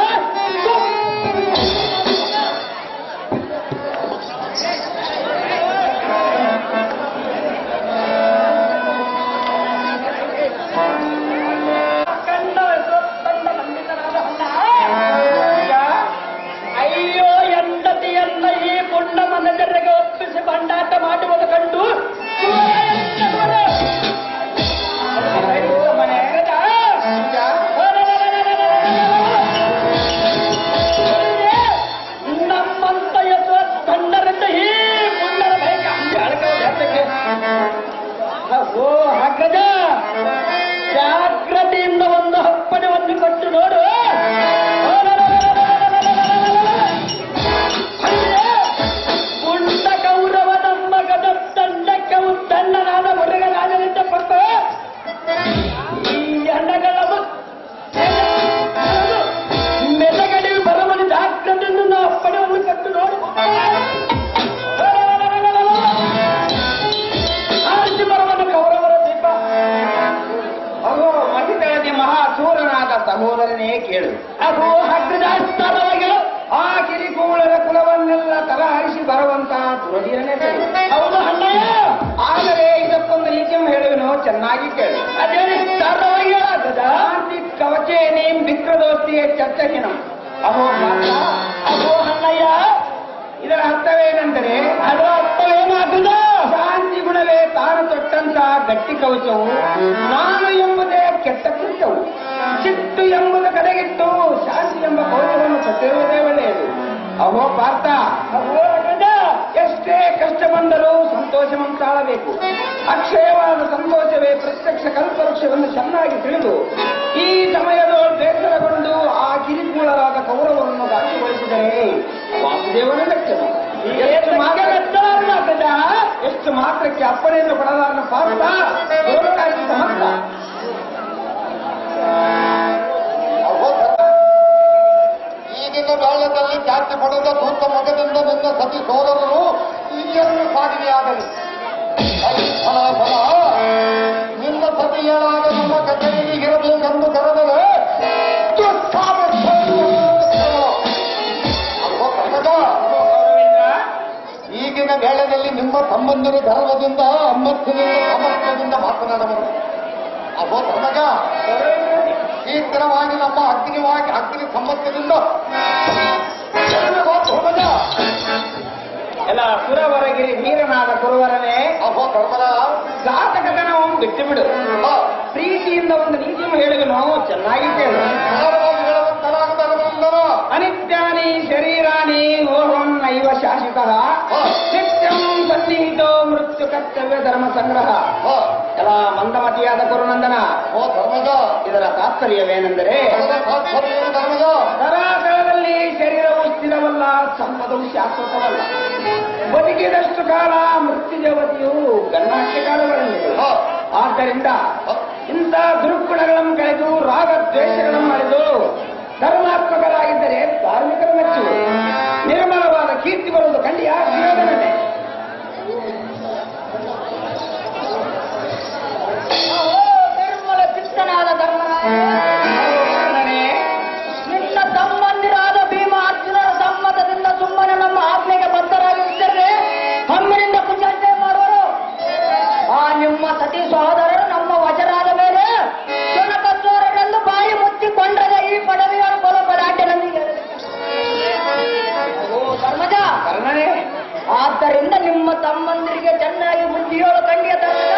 ಕಂಡ ತಂಡ ಬಂದಿದ್ದನಾದ ಅಣ್ಣ ಅಯ್ಯೋ ಹೆಂಡತಿಯನ್ನ ಈ ಪುಣ್ಯ ಮನಜರಿಗೆ ಒಪ್ಪಿಸಿ ಬಂಡಾಟ ಮಾಡುವುದು ಕಂಡು ನಮ್ಮಂತ ಯಶೋ ತಂಡರಿಂದ ಈ ಪುಣ್ಯರ ಬೈಕ ಓ ಹಾಗದ ಜಾಗ್ರತೆಯಿಂದ ಒಂದು ಹಪ್ಪಣವನ್ನು ಕೊಟ್ಟು ನೋಡು ಪುಂಡ ಕೌರವ ನಮ್ಮ ಗದ ತಂಡಕ್ಕೆ ಉತ್ತಣ್ಣನಾದ ಮುರುಗನಾದನಿಂದ ಕೊಟ್ಟು ಈ ಹಣ್ಣಗಳ ಮೆಲಗಡಿ ಬರವನು ಜಾಗ್ರತೆಯಿಂದ ನಾವು ಅಪ್ಪಣೆಯನ್ನು ಕೊಟ್ಟು ನೋಡು ಆರಿಸಿ ಬರವನು ಕೌರವರ ದೀಪ ಅಗೋ ಮಹಿಳೆಗೆ ಮಹಾಸೂರನಾದ ಸಹೋದರನೇ ಕೇಳು ಅದು ಹಗ್ಗದಾಸ್ತರವಾಗಿ ಆ ಕಿರಿಕೂಳರ ಕುಲವನ್ನೆಲ್ಲ ತಲಹರಿಸಿ ಬರುವಂತ ದುರದಿಯನ್ನೇ ಕೇಳು ಹೌದು ಅಣ್ಣಯ್ಯ ಆದರೆ ಇದಕ್ಕೊಂದು ರೀತಿಯನ್ನು ಹೇಳುವೆನು ಚೆನ್ನಾಗಿ ಕೇಳು ಅದೇನು ಸ್ಥಾನವಾಗಿ ಹೇಳಾಗದ ಶಾಂತಿ ಕವಚೇನೇ ಮಿತ್ರದೋಸ್ತಿಯೇ ಚರ್ಚಹೀನ ಅಹೋ ಮಾತ್ರ ಅದು ಅಣ್ಣಯ್ಯ ಇದರ ಅರ್ಥವೇನೆಂದರೆ ಅದು ಅರ್ಥವೇನಾಗುದ ಶಾಂತಿ ಗುಣವೇ ತಾನು ತೊಟ್ಟಂತ ಗಟ್ಟಿ ಕವಚವು ನಾನು ಎಂಬುದೇ ಕೆಟ್ಟ ಕೃತ್ಯವು ಚಿತ್ತು ಎಂಬುದು ಕಡೆಗಿಟ್ಟು ಶಾಂತಿ ಎಂಬ ಕವಚವನ್ನು ತೊಟ್ಟಿರುವುದೇ ಒಳ್ಳೆಯದು ಅಹೋ ಪಾರ್ಥ ಅದು ಅಗ್ಗದ ಎಷ್ಟೇ ಕಷ್ಟ ಬಂದರೂ ಸಂತೋಷವನ್ನು ತಾಳಬೇಕು ಅಕ್ಷಯವಾದ ಸಂತೋಷವೇ ಪ್ರತ್ಯಕ್ಷ ಕಲ್ಪವೃಕ್ಷವನ್ನು ಚೆನ್ನಾಗಿ ತಿಳಿದು ಈ ಸಮಯದ ಬೇಸರಗೊಂಡು ಆ ಕಿರಿಕೂಳರಾದ ಕೌರವರನ್ನು ದಾಖಲಿಸಿದರೆ ವಾಸುದೇವನ ಲಕ್ಷಣ ಎಷ್ಟು ಮಾತ್ರ ಅಗ್ಗದ ಎಷ್ಟು ಮಾತ್ರಕ್ಕೆ ಅಪ್ಪಣೆಯನ್ನು ಕೊಡಲಾರನ ಪಾರ್ಥ ದೂರಕಾರಿ ಸಮರ್ಥ ಈಗಿನ ಕಾಲದಲ್ಲಿ ಜಾತಿ ಪಡೆದ ದೂತ ಮಗದಿಂದ ನಿನ್ನ ಸತಿ ಸೋದರರು ಹಿರಿಯನ್ನು ಸಾಗಿದೆಯಾಗಲಿ ಫಲ ಫಲ ನಿನ್ನ ಸತಿಯರಾದ ನಮ್ಮ ಕಚೇರಿ ಇರಬೇಕೆಂದು ಕರೆದರೆ ಈಗಿನ ವೇಳೆಯಲ್ಲಿ ನಿಮ್ಮ ಸಂಬಂಧರು ಗರ್ವದಿಂದ ಅಮ್ಮತ್ತಿನಿಂದ ಸಾಮರ್ಥ್ಯದಿಂದ ಮಾತನಾಡಬಹುದು ಅಹೋ ಧರ್ಮಜ ಶೀಘ್ರವಾಗಿ ನಮ್ಮ ಅಗ್ನಿವಾಗಿ ಅಗ್ನಿ ಸಂಬಂಧದಿಂದ ಧರ್ಮಜ ಎಲ್ಲ ಸುರವರಗಿರಿ ವೀರನಾದ ಕುರುವರನೇ ಓಹೋ ಧರ್ಮದ ಘಾತಕತನವನ್ನು ಬಿಟ್ಟು ಬಿಡು ಪ್ರೀತಿಯಿಂದ ಒಂದು ನೀತಿಯನ್ನು ಹೇಳಿದ್ರು ನಾವು ಚೆನ್ನಾಗಿ ಕೇಳು ಅನಿತ್ಯಾನಿ ಶರೀರಾಣಿ ಓಹಂ ನೈವ ಶಾಶ್ವತ ನಿತ್ಯಂ ಸನ್ನಿಹಿತೋ ಮೃತ್ಯು ಕರ್ತವ್ಯ ಧರ್ಮ ಸಂಗ್ರಹ ಎಲ್ಲ ಮಂದಮತಿಯಾದ ಕುರುನಂದನ ಓ ಧರ್ಮದ ಇದರ ತಾತ್ಪರ್ಯವೇನೆಂದರೆ ಧರ್ಮದ ತರಾತರದಲ್ಲಿ ಶರೀರವು ಸ್ಥಿರವಲ್ಲ ಸಂಪದವು ಶಾಶ್ವತವಲ್ಲ ಬದುಕಿದಷ್ಟು ಕಾಲ ಮೃತ್ಯುಜವತಿಯು ಗನ್ನಾಟ್ಯ ಕಾಲಗಳನ್ನು ಆದ್ದರಿಂದ ಇಂಥ ದುರ್ಗುಣಗಳನ್ನು ಕಳೆದು ರಾಗ ದ್ವೇಷಗಳನ್ನು ಮರೆದು ಧರ್ಮಾತ್ಮಕರಾಗಿದ್ದರೆ ಧಾರ್ಮಿಕರ ಮೆಚ್ಚು ನಿರ್ಮಲವಾದ ಕೀರ್ತಿ ಬರುವುದು ಖಂಡಿಯ ವಿರೋಧನವೇ ನಿರ್ಮಲ ಚಿತ್ತನಾದ ಧರ್ಮರಾಯ ಕಾರಣನೇ ನಿನ್ನ ತಮ್ಮಂದಿರಾದ ಭೀಮ ಅರ್ಜುನರ ಸಮ್ಮತದಿಂದ ಸುಮ್ಮನೆ ನಮ್ಮ ಆಜ್ಞೆಗೆ ಬದ್ಧರಾಗಿದ್ದರೆ ತಮ್ಮಿನಿಂದ ಕುಚರ್ಚೆ ಮಾಡುವರು ಆ ನಿಮ್ಮ ಸತಿ ಸಹೋದರರು ನಮ್ಮ ವಜರಾದ ಮೇಲೆ ಶುನಕಸ್ವರನೆಂದು ಬಾಯಿ ಮುಚ್ಚಿಕೊಂಡರೆ ಈ ಪದವಿಯನ್ನು ಕೊಲ ಪದಾಟೆನೊಂದಿಗೆ ಓ ಧರ್ಮಜ ಕರ್ಣನೇ ಆದ್ದರಿಂದ ನಿಮ್ಮ ತಮ್ಮಂದಿರಿಗೆ ಚೆನ್ನಾಗಿ ಬುದ್ಧಿಯೋಳು ಕಂಡಿಯ ಧರ್ಮಜ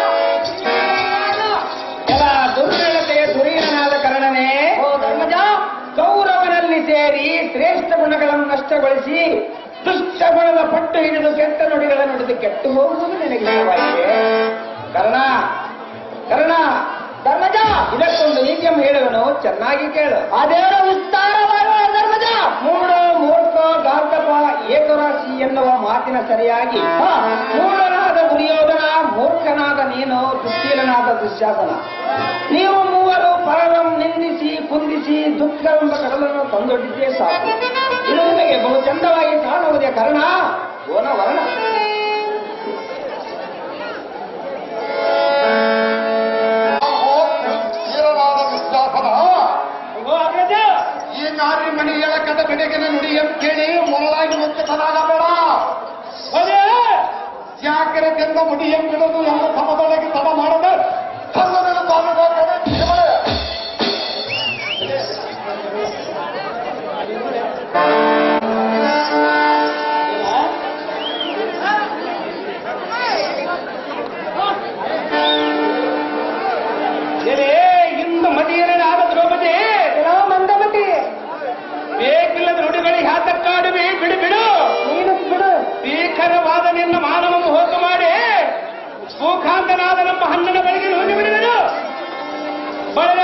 ಕೆಲ ದುರ್ನಡತೆಯ ದುರೀಣನಾದ ಕರ್ಣನೇ ಓ ಧರ್ಮಜ ಕೌರವನಲ್ಲಿ ಸೇರಿ ಶ್ರೇಷ್ಠ ಗುಣಗಳನ್ನು ನಷ್ಟಗೊಳಿಸಿ ದುಷ್ಟ ಗುಣದ ಪಟ್ಟು ಹಿಡಿದು ಕೆಟ್ಟ ನುಡಿಗಳ ನುಡಿದು ಕೆಟ್ಟು ಹೋಗುವುದು ನಿನಗೆ ಇಷ್ಟವಾಗಿದೆ ಕರ್ಣ ಕರ್ಣ ಧರ್ಮಜ ಇದಕ್ಕೊಂದು ನೀತಿಯನ್ನು ಹೇಳುವನು ಚೆನ್ನಾಗಿ ಕೇಳು ಅದೇನ ವಿಸ್ತಾರವಾಗುವ ಧರ್ಮಜ ಮೂಢ ಮೂರ್ಖ ಗಾರ್ಧಪ ಏಕರಾಶಿ ಎನ್ನುವ ಮಾತಿನ ಸರಿಯಾಗಿ ಹಾ. ಮೂಢನಾದ ದುರ್ಯೋಧನ ಮೂರ್ಖನಾದ ನೀನು ದುಶ್ಶೀಲನಾದ ದುಶ್ಯಾಸನ ನೀವು ಮೂವರು ಪರರಂ ನಿಂದಿಸಿ ಕುಂದಿಸಿ ದುಃಖವೆಂಬ ಕಡಲನ್ನು ತಂದೊಡ್ಡಿದ್ದೇ ಸಾಕು ಇದು ನಿಮಗೆ ಬಹು ಚಂದವಾಗಿ ಕಾಣುವುದೇ ಕಾರಣ ಓನ ವರ್ಣ ಈ ನಾರಿ ಮಣಿ ಎಳಕದ ಬೆಳಗಿನ ನುಡಿಯನ್ನು ಕೇಳಿ ಮೊದಲಾಗಿ ಮುಚ್ಚಲಾಗಬೇಡ ಜಾಗ್ರತೆಯಿಂದ ಮುಡಿಯನ್ನು ಬಿಡೋದು ಎಂಬ ಸಮದೊಳಗೆ ತಡ ಮಾಡದೆ ಕಲ್ಲನ್ನು ತಾಲೂಕು ಶಿವನೇ ಎಲೆ ಇಂದು ಮದಿಯನಾದ ದ್ರೌಪದಿ ಏನೋ ಮಂದಮತಿ ಬೇಕಿಲ್ಲದ ನುಡಿಗಳಿಗೆ ಹಾತಕ್ಕಾಡುವೆ ಬಿಡು ಬಿಡು ನೀನು ಬಿಡು ಭೀಕರವಾದ ನಿನ್ನ ಮಾನವನ್ನು ಹೋಗ ಮಾಡಿ ಭೂಖಾಂತನಾದ ನಮ್ಮ ಹಣ್ಣನ ಬಳಿಗೆ ಹೋಗಿ ಬಿಡುವೆನು ಬಳೆದ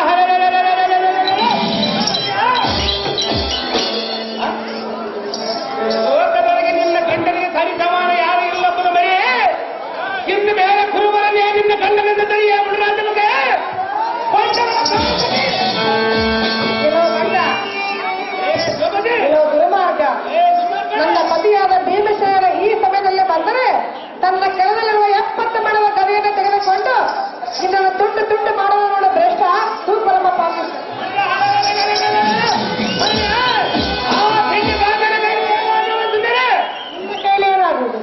ಲೋಕದೊಳಗೆ ನಿನ್ನ ಗಂಡನಿಗೆ ಸರಿ ಸಮಾನ ಯಾರು ಇಲ್ಲಪ್ಪದ ಮರಿ ಇನ್ನು ಮೇಲೆ ಕುರುಬರನ್ನೇ ನಿನ್ನ ಗಂಡನಿಂದ ತಡೆಯ ಮುಳುರಾಜನಿಗೆ ಏನೋ ಮಂದ ಏನೋ ದುರ್ಮಾರ್ಗ ನನ್ನ ಪತಿಯಾದ ಭೀಮಸೇನ ಈ ಸಮಯದಲ್ಲಿ ಬಂದರೆ ತನ್ನ ಕೆಳದಲ್ಲಿರುವ ಎಪ್ಪತ್ತು ಮಣದ ಗದೆಯನ್ನು ತೆಗೆದುಕೊಂಡು ನಿನ್ನನ್ನು ತುಂಡು ತುಂಡು ಮಾಡುವ ಭ್ರಷ್ಟ ಸೂಪರಮ್ಮ ಪಾಪ ನಿನ್ನ ಕೈಲಿ ಏನಾಗುವುದು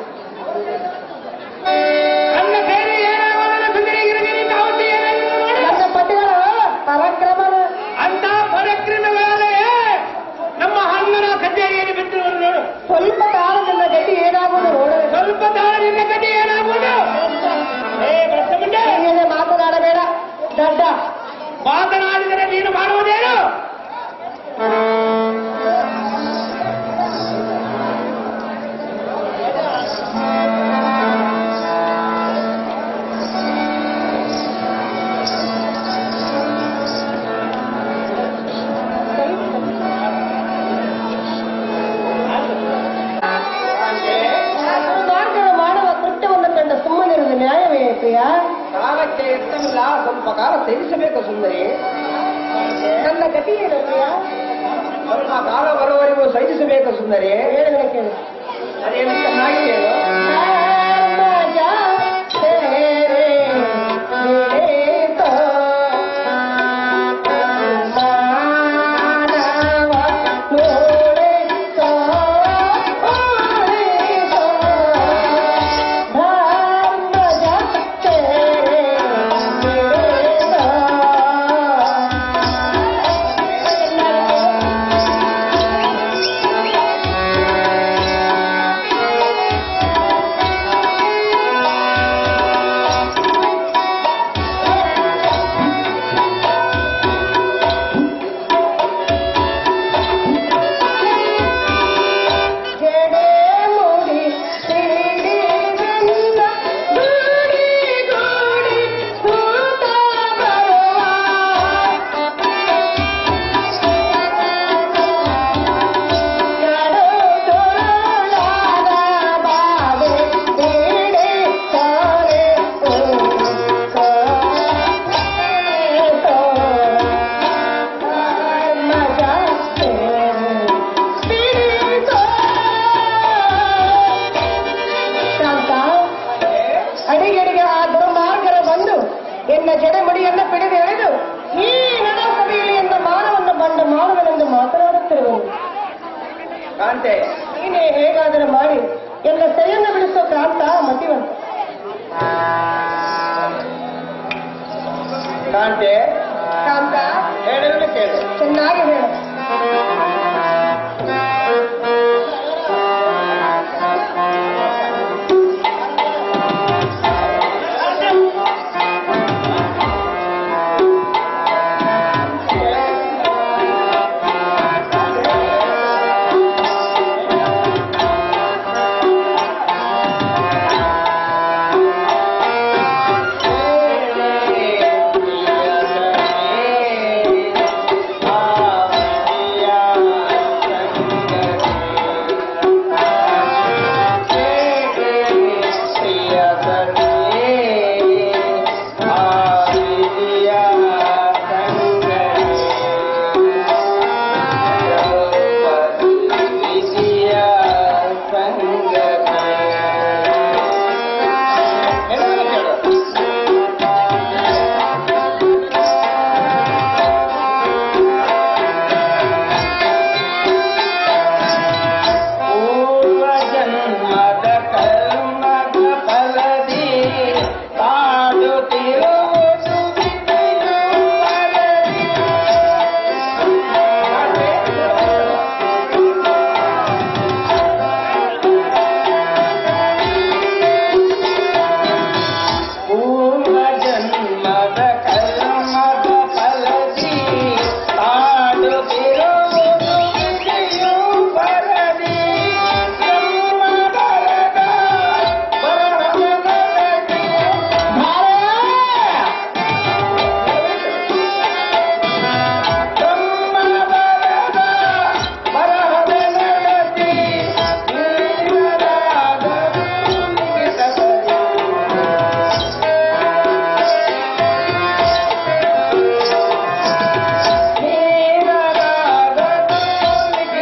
ನನ್ನ ಬೇರೆ ಏನಾಗೋದನ್ನ ಸುಂದರಿಗಿರಲಿ ನಿನ್ನ ಅವಸ್ಥೆ ಏನಾಗಿದೆ ನೋಡು. ನನ್ನ ಪತಿಗಳು ಪರಾಕ್ರಮ ಅಂತ ಪರಾಕ್ರಮಗಳಾದರೆ ನಮ್ಮ ಹಣ್ಣನ ಕಚೇರಿಯಲ್ಲಿ ಬಿಟ್ಟು ನೋಡು ನೋಡು ಸ್ವಲ್ಪ ಕಾಲದಿಂದ ಗತಿ ಏನಾಗುವುದು ನೋಡಬೇಕು ಸ್ವಲ್ಪ ತಾಳ ನಿನ್ನ ಕಥೆ ಏನಾಗುವುದು ಏ ಭ್ರಷ್ಟ ಮುಂಡೆ ಹೀಗೆ ಮಾತನಾಡಬೇಡ ದಡ್ಡ ಮಾತನಾಡಿದರೆ ನೀನು ಮಾಡುವುದೇನು ಮಾರ್ಗದ ಮಾಡುವ ಕೃತ್ಯವನ್ನು ಕಂಡ ಸುಮ್ಮನಿರುವುದು ನ್ಯಾಯವೇ ಪ್ರಿಯ ಕಾಲಕ್ಕೆ ಇಷ್ಟವಿಲ್ಲ ಸ್ವಲ್ಪ ಕಾಲ ಸೇರಿಸಬೇಕು ಸುಂದರಿ ನನ್ನ ಗತಿ ಏನು ಪ್ರಿಯ ಸ್ವಲ್ಪ ಕಾಲ ಬರುವವರೆಗೂ ಸಹಿಸಬೇಕು ಸುಂದರಿ ಹೇಳಿದ್ರೆ ಕೇಳು ಅದೇನು ಚೆನ್ನಾಗಿ ಹೇಳು ಧರ್ಮಜ ತೇರೆ ವಿವೇಕ ಮಾನವ ನೋಡಿಸ ಓಡಿಸ. ಧರ್ಮಜ ತೇರೆ ವಿವೇಕ ನಿನ್ನ ಜಡೆಮುಡಿಯನ್ನು ಪಿಡಿದು ಎಳೆದು ಈ ನಡ ಸಭೆಯಲ್ಲಿ ಎಂದ ಮಾನವನ್ನು ಬಂಡ ಮಾಡುವನೆಂದು ಮಾತನಾಡುತ್ತಿರುವನು ಕಾಂತೆ ನೀನೇ ಹೇಗಾದರೂ ಮಾಡಿ ಎಲ್ಲ ಸೆರೆಯನ್ನು ಬಿಡಿಸೋ ಕ್ರಾಂತ ಮತಿವಂತ ಕಾಂತೆ ಕಾಂತ ಹೇಳುವುದು ಕೇಳು ಚೆನ್ನಾಗಿ ಹೇಳು ಪೂರ್ವ ಜನ್ಮದ ಕರ್ಮದ ಫಲದಿ ಕಾಡುತ್ತಿರುವುದು ವಿಧಿಯು ವರದಿ. ಪೂರ್ವ ಜನ್ಮದ ಕರ್ಮದ ಫಲದಿ ಕಾಡುತ್ತಿರುವುದು ವಿಧಿಯು ವರದಿ. ನಮ್ಮ ಬರದ ಬರಹದಲ್ಲಿ ನಮ್ಮ ಬರದ ಬರಹದ ನಡೆದಿ ನೀರಲಾದ ಭೂಮಿಗೆ ನೀರಲಾದ ಭೂಮಿಗೆ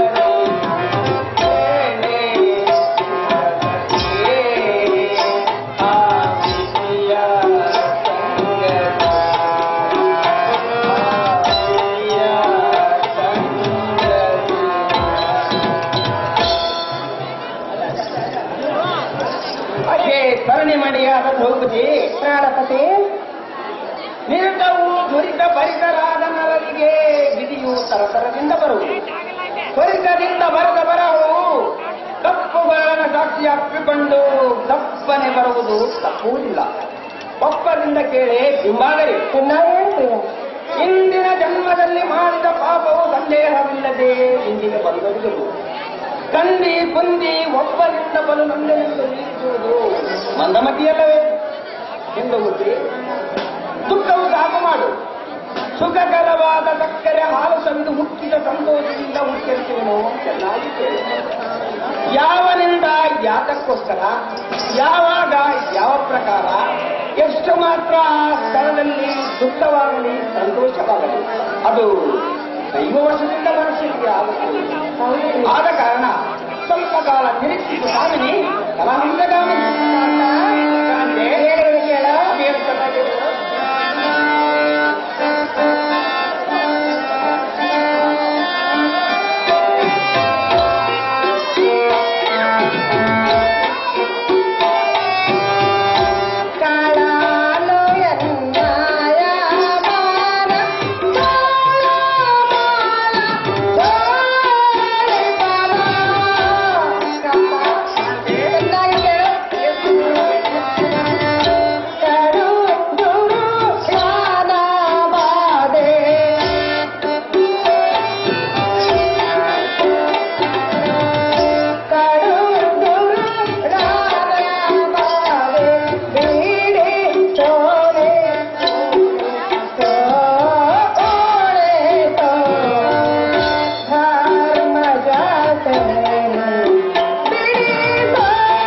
ಅದೇ ಕರುಣೆ ಮಾಡಿಯಾದ ದ್ರೌಪದಿ ಪ್ರಾಣಪತಿ ನಿರತವು ದುರಿತ ಪರಿತರಾದ ನರರಿಗೆ ವಿಧಿಯು ತರತರದಿಂದ ಬರುವುದು ತ್ವರಿತದಿಂದ ಬರದ ಬರವು ತಪ್ಪುಗಳನ್ನು ಸಾಕ್ಷಿ ಅಪ್ಪಿಕೊಂಡು ತಪ್ಪನೆ ಬರುವುದು ತಪ್ಪುವುದಿಲ್ಲ ಒಪ್ಪದಿಂದ ಕೇಳಿ ಬಿಂಬಾಗರಿ ಚೆನ್ನಾಗಿ ಹೇಳ್ತೀಯ ಇಂದಿನ ಜನ್ಮದಲ್ಲಿ ಮಾಡಿದ ಪಾಪವು ಸಂದೇಹವಿಲ್ಲದೆ ಇಂದಿನ ಬಂದೊದಗದು ಕಂದಿ ಕುಂದಿ ಒಬ್ಬರಿಂದ ಬಲು ನಂದೆಂದು ನಿಲ್ಲಿಸುವುದು ಮಂದಮತಿಯಲ್ಲವೇ ಎಂದು ಬುದ್ಧಿ ದುಃಖವು ಸಾಕು ಮಾಡು ಸುಖಕರವಾದ ಸಕ್ಕರೆ ಹಾಲು ಸವಿದು ಮುಟ್ಟಿದ ಸಂತೋಷದಿಂದ ಉಚ್ಚರಿಸುವನು ಚೆನ್ನಾಗಿ ಕೇಳು ಯಾವನಿಂದ ಯಾತಕ್ಕೋಸ್ಕರ ಯಾವಾಗ ಯಾವ ಪ್ರಕಾರ ಎಷ್ಟು ಮಾತ್ರ ಆ ಸ್ಥಳದಲ್ಲಿ ದುಃಖವಾಗಲಿ ಸಂತೋಷವಾಗಲಿ ಅದು ದೈವವಶದಿಂದ ಮನಸ್ಸಿಗೆ ಆಗುತ್ತದೆ ಆದ ಕಾರಣ ಸ್ವಲ್ಪ ಕಾಲ ನಿರೀಕ್ಷಿಸಿ ಸ್ವಾಮಿನಿ ಕಲಾಹಂಸಗಾಮಿ ಹೇಳುವುದು ಕೇಳು ಕಾಳಾನು ಎನ್ನಾಯ ಮಾನ ಸೋಳ ಮಾಲ ಸೋಳಿ ಬಾಲ. ಚೆನ್ನಾಗಿ ಕೇಳು. ಕಡು ದುರು ಶಾನ ಬಾಧೆ. ಕಡು ದುರು ಶಾನ ಬಾಧೆ. ಬೀಡಿ ಚೋರೆ ತೋಳೆ ತೋ. ಧರ್ಮ ಜಾತನೆ ಬಿಡಿಸೋ.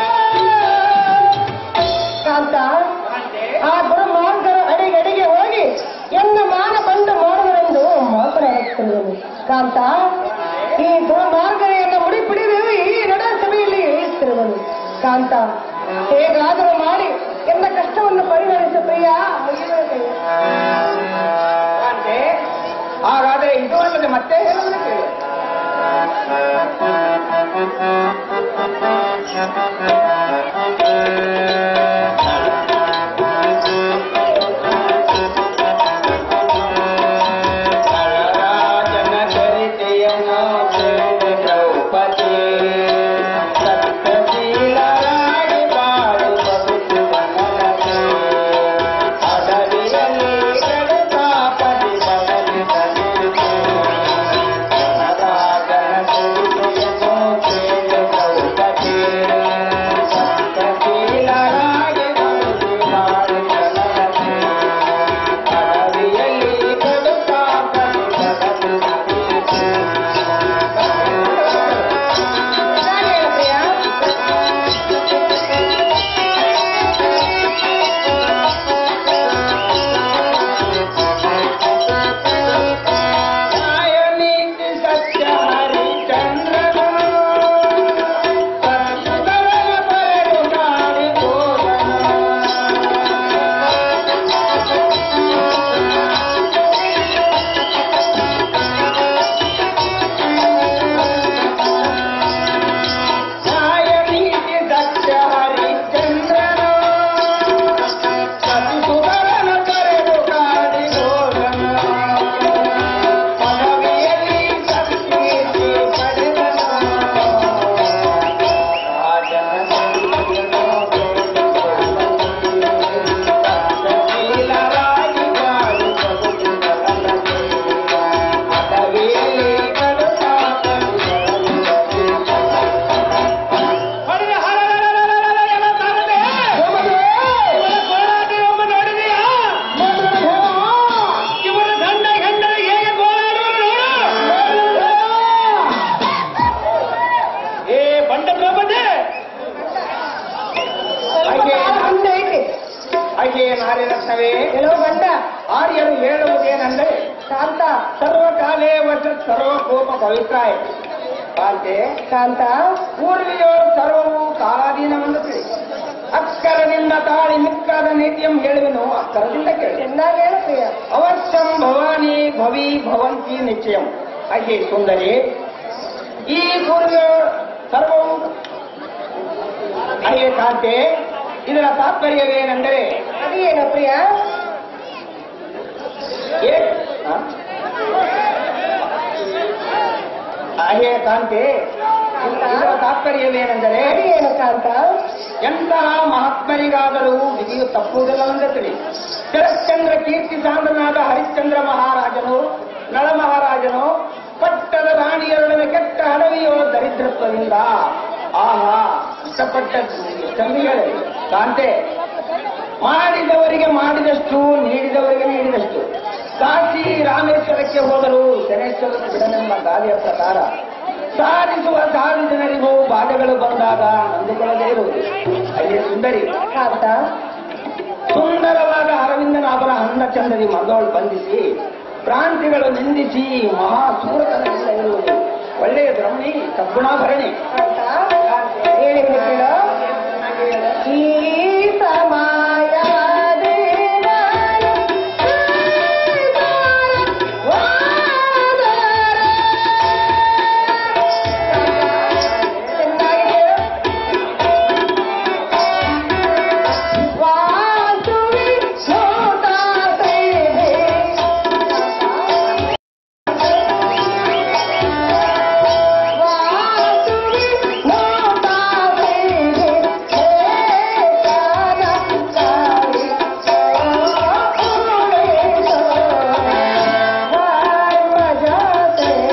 ಕಾಂತ ಆ ದುರ್ಮಾರ್ಗರ ಅಡಿಗಡಿಗೆ ಹೋಗಿ ಎನ್ನ ಮಾನ ಬಂದು ಮಾಡುವರೆಂದು ಮಾತನಾಡುತ್ತಿರುವನು ಕಾಂತ ಈ ದುರ್ಮಾರ್ಗರೆಯನ್ನು ಮುಡಿಪಿಡಿದೆವು ಈ ನಡ ಸಭೆಯಲ್ಲಿ ಇಳಿಸುತ್ತಿರುವನು ಕಾಂತ ಹೇಗಾದರೂ ಮಾಡಿ ಎನ್ನ ಕಷ್ಟವನ್ನು ಪರಿಹರಿಸ ಪ್ರಿಯ ಮುಗಿಯುವ ಕಾಂತೆ ಹಾಗಾದ್ರೆ ಇದು ಅಲ್ಲದೆ ಮತ್ತೆ ಹೇಳುವುದು ಕೇಳು ರಾಜನ ಚರಿತೆಯನ್ನು ಕೇಳಿ ದ್ರೌಪದಿ ಸತ್ಯಶೀಲರಾಗಿ ಬಾಳು ಬದುಕುವ ನನಗೆ ಅಡವಿಯಲ್ಲಿ ಕೆಡುಕಾಪದಿ ಬದಲಿಸಲಿದೆ ರಾಜನ ಚರಿತೆಯನ್ನು ಕೇಳಿ ದ್ರೌಪದಿ ಸತ್ಯಶೀಲರಾಗಿ ಬದುಕಿ ಬಾಳು ನನಗೆ ಅಡವಿಯಲ್ಲಿ ಕೆಡುಕಾಪದಿ ಬದಲಿಸಲಿದೆ ನ್ಯಾಯ ನೀತಿ ಸತ್ಯ ಹರಿಚಂದ್ರನು ಸಂಸ್ಕೃತವನ್ನು ಬರೆದು ಮಾಡಿ ನ್ಯಾಯ ನೀತಿ ಸತ್ಯ ಹರಿಚಂದ್ರನು ಸತಿಸುಧರನು ಕರೆದು ಕಾಡಿ ಪದವಿಯಲ್ಲಿ ಸತ್ಕೀರ್ತಿ ಪಡೆದನು ರಾಜನೀಲರಾಗಿ ಬಾಳು ಪದವಿಯಲ್ಲಿ ಕಡುತಾ ಹೊಡೆದ ಹರರರರರರರ ಎಲ್ಲ ತಾಗದೆ. ಇವನ ಗೋಳಾಟ ಒಮ್ಮೆ ನೋಡಿದೆಯಾ? ಇವನ ಗಂಡ ಹೆಂಡರು ಹೇಗೆ ಗೋಳಾಡುವರು ನೋಡು. ಏ ಬಂಡ ದ್ರೌಪದಿ ಹಾಗೆ ಮುಂದೆ ಐತಿ ಹಾಗೆ ನಾರಿರತ್ನವೇ ಕೆಲವು ಗಂಡ ಆರ್ಯರು ಹೇಳುವುದೇನೆಂದರೆ ಕಾಂತ ಸರ್ವಕಾಲೇ ವಶ ಸರ್ವಕೋಪ ಪವಿತ್ರಾಯ ಕಾಂತೆ ಕಾಂತ ಪೂರ್ವಿಯೋರು ಸರ್ವವು ಕಾಲಾಧೀನವೆಂದು ತಿಳಿ ಅಕ್ಕರದಿಂದ ತಾಳಿ ಮಿಕ್ಕಾದ ನೀತಿಯಂ ಹೇಳುವೆನು ಅಕ್ಕರದಿಂದ ಕೇಳಿ ಚೆನ್ನಾಗಿ ಹೇಳು ಪ್ರಿಯ ಅವಶ್ಯಂ ಭವಾನಿ ಭವಿ ಭವಂತಿ ನಿಶ್ಚಯಂ ಹಾಗೆ ಸುಂದರಿ ಈ ಪೂರ್ವಿಯ ಸರ್ವವು ಹಾಗೆ ಕಾಂತೆ ಇದರ ತಾತ್ಪರ್ಯವೇನೆಂದರೆ ಅದೇನು ಪ್ರಿಯ ಏ ಹ? ಹಾಗೆ ಕಾಂತೆ ಇದರ ತಾತ್ಪರ್ಯವೇನೆಂದರೆ ಅದೇನು ಕಾಂತ ಎಂತಹ ಮಹಾತ್ಮರಿಗಾದರೂ ವಿಧಿಯು ತಪ್ಪುವುದಿಲ್ಲವೆಂದು ತಿಳಿ ಶರಶ್ಚಂದ್ರ ಕೀರ್ತಿ ಸಾಂದ್ರನಾದ ಹರಿಶ್ಚಂದ್ರ ಮಹಾರಾಜನು ನಳ ಮಹಾರಾಜನು ಪಟ್ಟದ ರಾಣಿಯರೊಡನೆ ಕೆಟ್ಟ ಹಡವಿಯೋ ದರಿದ್ರತ್ವದಿಂದ ಆಹಾ ಇಷ್ಟಪಟ್ಟ ಚಂದಿಗಳೇ ಕಾಂತೆ ಮಾಡಿದವರಿಗೆ ಮಾಡಿದಷ್ಟು ನೀಡಿದವರಿಗೆ ನೀಡಿದಷ್ಟು ಕಾಶಿ ರಾಮೇಶ್ವರಕ್ಕೆ ಹೋದರೂ ಶನೇಶ್ವರನ ಬಿಡನೆಂಬ ಗಾದೆಯ ಪ್ರಕಾರ ಸಾಧಿಸುವ ಸಾಧು ಜನರಿಗೂ ಬಾಧೆಗಳು ಬಂದಾಗ ನಂದುಕೊಳ್ಳದೇ ಇರುವುದು ಅಯ್ಯ ಸುಂದರಿ ಕಾಂತ ಸುಂದರವಾದ ಅರವಿಂದನಾಭನ ಅಂದ ಚಂದದಿ ಮಗವಳು ಬಂಧಿಸಿ ಪ್ರಾಂತಿಗಳು ನಿಂದಿಸಿ ಮಹಾಸೂರತನದಿಂದ ಇರುವುದು ಒಳ್ಳೆಯ ಬ್ರಹ್ಮಿ ಸದ್ಗುಣಾಭರಣಿ ಕಾಂತ ಹೇಳಿ ಕೇಳು ಈ ಸಮಯದಲ್ಲಿ ನಾನು ಚೆನ್ನಾಗಿ ಹೇಳು. ವಾಸುವಿ ಸೋತಾಸೆ ವಾಸುವಿ ನೋತಾಸೆ ಕಾನ ಕಾರಿ ಮಜಾತೆ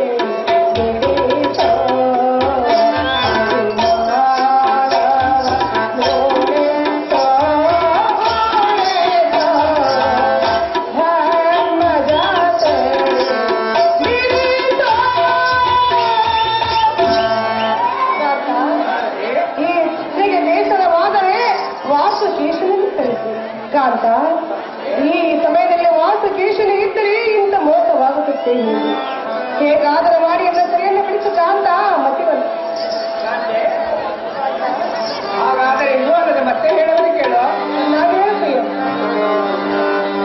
ಈ ಸ್ತ್ರೀಗೆ ನೇಸರವಾದರೆ ವಾಸು ಕೇಶನಿಗೆ ಕಲಿಸಿ ಕಾಂತ ಈ ಸಮಯದಲ್ಲಿ ವಾಸು ಕೇಶನಿಗಿದ್ದರೆ ಇಂಥ ಮೋಸವಾಗುತ್ತದೆ ನೀವು ಹೇಗಾದರೂ ಮಾಡಿ ಎಲ್ಲ ಸರಿಯನ್ನು ಬಿಡಿಸು ಕಾಂತ ಮತಿವಂತ ಹಾಗಾದರೆ ಇದು ಅಲ್ಲದೆ ಮತ್ತೆ ಹೇಳುವುದು ಕೇಳು ನಾನು ಹೇಳ್ತೀವಿ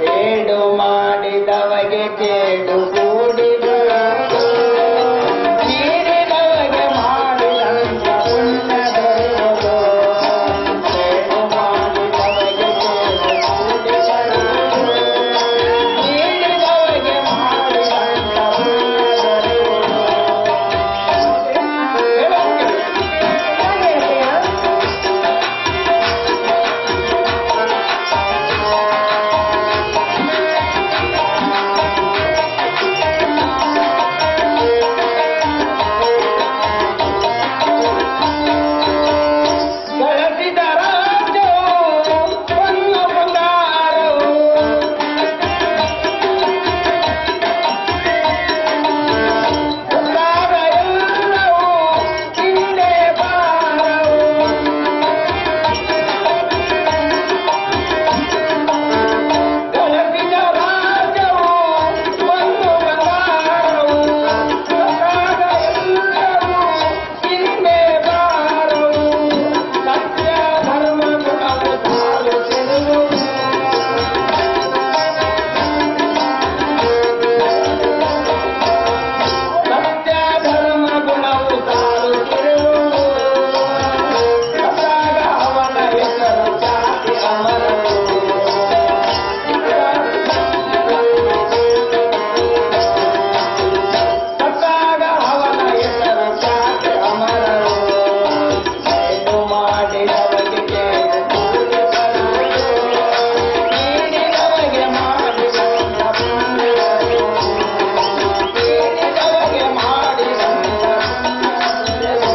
ಕೇಡು ಮಾಡಿದವಗೆ ಕೇಡು ಕೂಡಿದರು ನೀಡಿದವಗೆ ಮಾಡಿದಂತ ಪುಣ್ಯ ದೊರೆಯುವುದು ಕೇಡು ಮಾಡಿದವಗೆ ಕೇಡು ಕೂಡಿದರು ನೀಡಿದವಗೆ ಮಾಡಿದಂತ ಪುಣ್ಯ ದೊರೆಯುವುದು ಹೇಳು. ಹಾಗೆ ಹೇಳ್ತೀಯ ಗಳಿಸಿದ ರಾಜ್ಯವು ಒಂದು ಬಂಗಾರವು ಬಂಗಾರ ಎಲ್ಲವೂ ಹಿಂದೆ ಬಾರವು ಗಳಿಸಿದ ರಾಜ್ಯವು ಒಂದು ಬಂಗಾರವು ಬಂಗಾರ ಎಲ್ಲವೂ ಹಿಂದೆ ಬಾರವು ಸತ್ಯ ಧರ್ಮ ಗುಣವು ಸಾರುತ್ತಿರುವುದು ಸತ್ಯ ಧರ್ಮ ಗುಣವು ಸಾರುತ್ತಿರುವುದು ಸತ್ತಾಗ ಅವನ ಹೆಸರು ಖ್ಯಾತಿ ಅಮರವು ಸತ್ತಾಗ ಅವನ ಹೆಸರು ಖ್ಯಾತಿ ಅಮರವು ಏನು ಮಾಡಿದವಗೆ ಕೇಳು ಕೂಡಿದರು. ನೀಡಿದವಗೆ ಮಾಡಿದಂತ ಪುಣ್ಯವು. ನೀಡಿದವಗೆ ಮಾಡಿದಂತ ಪುಣ್ಯವು.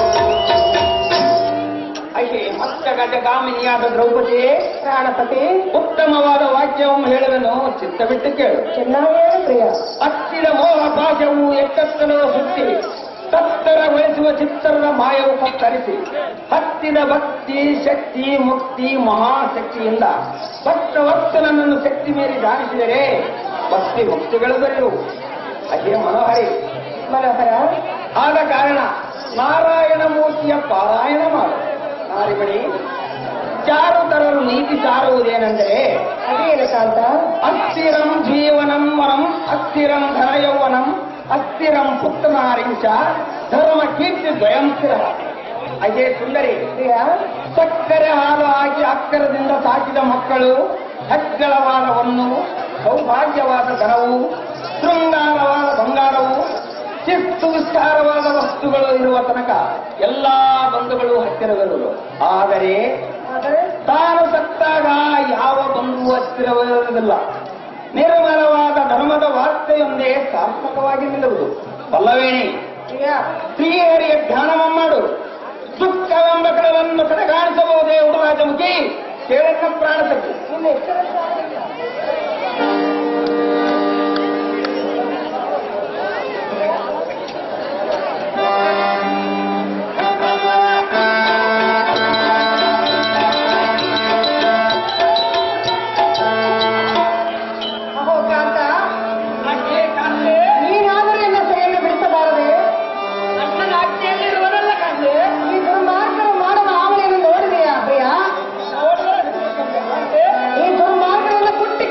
ಅಹೇ ಮತ್ತ ಗಜಗಾಮಿನಿಯಾದ ದ್ರೌಪದಿ ಪ್ರಾಣಪತಿ ಉತ್ತಮವಾದ ವಾಕ್ಯವನ್ನು ಹೇಳಿದನು ಚಿತ್ತ ಬಿಟ್ಟು ಕೇಳು ಚೆನ್ನಾಗಿ ಹೇಳು ಪ್ರಿಯ ಹತ್ತಿರ ಮೋಹ ಪಾಶವು ಎಕ್ಕತ್ತಲೋ ಸುತ್ತಿ ತತ್ತರಗೊಳಿಸುವ ಚಿತ್ತರದ ಮಾಯವು ಕತ್ತರಿಸಿ ಹತ್ತಿದ ಭಕ್ತಿ ಶಕ್ತಿ ಮುಕ್ತಿ ಮಹಾಶಕ್ತಿಯಿಂದ ಭಕ್ತ ವತ್ಸಲನನ್ನು ಶಕ್ತಿ ಮೀರಿ ಧ್ಯಾನಿಸಿದರೆ ಭಕ್ತಿ ಮುಕ್ತಿಗಳು ದೊರೆಯುವು ಅದೇ ಮನೋಹರಿ ಮನೋಹರ ಆದ ಕಾರಣ ನಾರಾಯಣ ಮೂರ್ತಿಯ ಪಾರಾಯಣ ಮಾಡು ನಾರಿಮಣಿ ಚಾರು ತರಲು ನೀತಿ ಸಾರುವುದೇನೆಂದರೆ ಅದೇನು ಕಾಂತ ಅಸ್ಥಿರಂ ಜೀವನಂ ವರಂ ಅಸ್ಥಿರಂ ಧನಯೌವನಂ ಅಸ್ಥಿರಂ ಪುತ್ರನಾರಿಂಚ ಧರ್ಮ ಕೀರ್ತಿ ದ್ವಯಂ ಸ್ಥಿರ ಅಜೇ ಸುಂದರಿ ಪ್ರಿಯ ಸಕ್ಕರೆ ಹಾಲು ಹಾಕಿ ಅಕ್ಕರದಿಂದ ಸಾಕಿದ ಮಕ್ಕಳು ಹೆಗ್ಗಳವಾದ ಹೊನ್ನು ಸೌಭಾಗ್ಯವಾದ ಧನವು ಶೃಂಗಾರವಾದ ಬಂಗಾರವು ಶಿಸ್ತು ವಿಸ್ತಾರವಾದ ವಸ್ತುಗಳು ಇರುವ ತನಕ ಎಲ್ಲಾ ಬಂಧುಗಳು ಹತ್ತಿರವಿರುವುದು ಆದರೆ ಆದರೆ ತಾನು ಸತ್ತಾಗ ಯಾವ ಬಂಧು ಹತ್ತಿರವಿರುವುದಿಲ್ಲ ನಿರ್ಮಲವಾದ ಧರ್ಮದ ವಾರ್ತೆಯೊಂದೇ ಸಾರ್ಥಕವಾಗಿ ನಿಲ್ಲುವುದು ಬಲ್ಲವೇಣಿ ಪ್ರಿಯ ಸ್ತ್ರೀಯರಿಗೆ ಧ್ಯಾನವ ಮಾಡು ದುಃಖವೆಂಬ ಕಡಲನ್ನು ಕಡೆಗಾಣಿಸಬಹುದೇ ಉಡರಾಜಮುಖಿ ಕೇಳನ್ನ ಪ್ರಾಣಸಕ್ಕೆ ನಿನ್ನ ಎಚ್ಚರ ಅಹೋ ಕಾಂತ ನೀನಾದರೂ ಎನ್ನ ಸೆಯನ್ನು ಬಿಡಿಸಬಾರದೆ ಈ ದುರ್ಮಾರ್ಗವು ಮಾಡುವ ಆವಲೆಯನ್ನು ನೋಡಿದೆಯಾ ಪ್ರಿಯ ಈ ದುರ್ಮಾರ್ಗವನ್ನು ಕುಟ್ಟಿ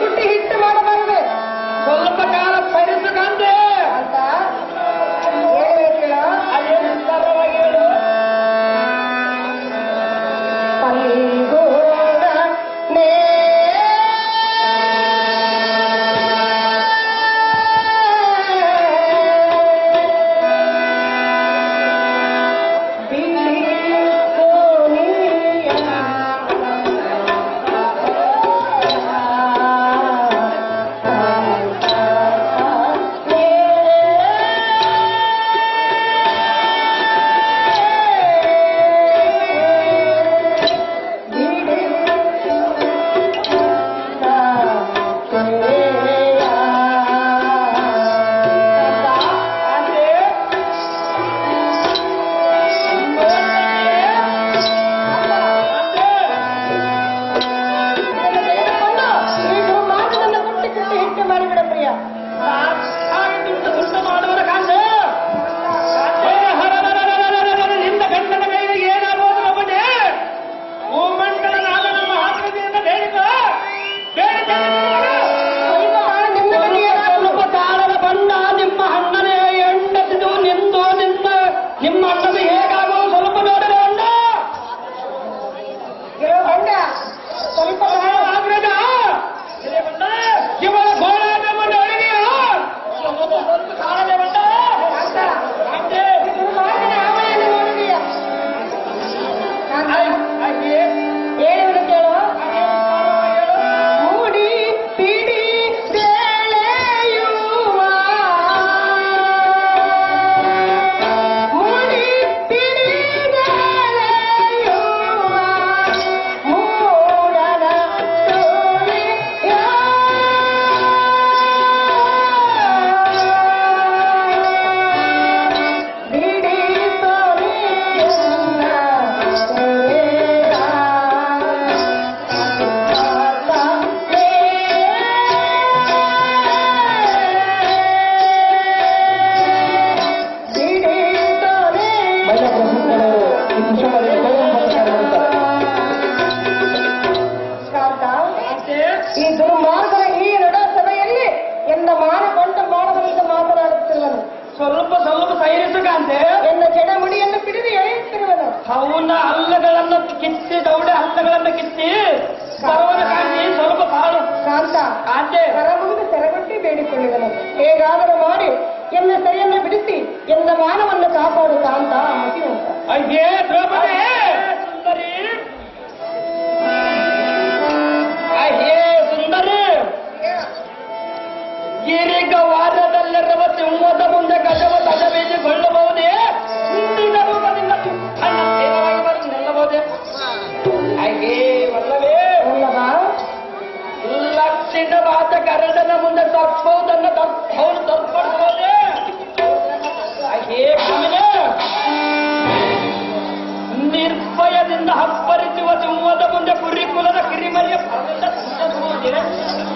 ಸೈರಿಸುಗಂತೆ ಎನ್ನ ಜಡ ಮುಡಿಯನ್ನು ಪಿಡಿದು ಎಳೆಯುತ್ತಿರುವನು ಅವನ ಹಲ್ಲಗಳನ್ನು ಕಿತ್ತಿ ದೌಡೆ ಹಲ್ಲಗಳನ್ನು ಕಿತ್ತಿ ಬರುವನ ಕಾಂತಿ ಸ್ವಲ್ಪ ತಾಳು ಕಾಂತ ಕಾಂತೆ ಕರಮುಗಿದು ಸೆರಗೊಟ್ಟಿ ಬೇಡಿಕೊಳ್ಳುವನು ಹೇಗಾದರೂ ಮಾಡಿ ಎನ್ನ ಸರಿಯನ್ನು ಬಿಡಿಸಿ ಎನ್ನ ಮಾನವನ್ನು ಕಾಪಾಡು ಕಾಂತ ಮತಿವಂತ ಅಯ್ಯೇ ದ್ರೌಪದಿ ಸುಂದರಿ ಅಹೇ ಸುಂದರಿ ಗಿರಿಗ ವಾದದಲ್ಲಿರುವ ಸಿಂಹದ ಮುಂದೆ ಗಜವ ತಜಬೀಜಿಕೊಳ್ಳಬಹುದೇ ಮುಂದಿನ ರೂಪದಿಂದ ತನ್ನ ಸೇನವಾಗಿ ಬಂದು ನಿಲ್ಲಬಹುದೇ ಅಹೇ ವಲ್ಲವೇ ವಲ್ಲಭ ಲಕ್ಷಿತ ಮಾತ ಕರಡನ ಮುಂದೆ ತಪ್ಪುವುದನ್ನು ತಪ್ಪು ತಪ್ಪಬಹುದೇ ಅಹೇ ಕಾಮಿನೆ ನಿರ್ಭಯದಿಂದ ಹಬ್ಬರಿಸುವ ಸಿಂಹದ ಮುಂದೆ ಕುರಿ ಕುಲದ ಕಿರಿಮರಿಯ ಪರದಿಂದ ಸಂಚರಿಸುವುದೇ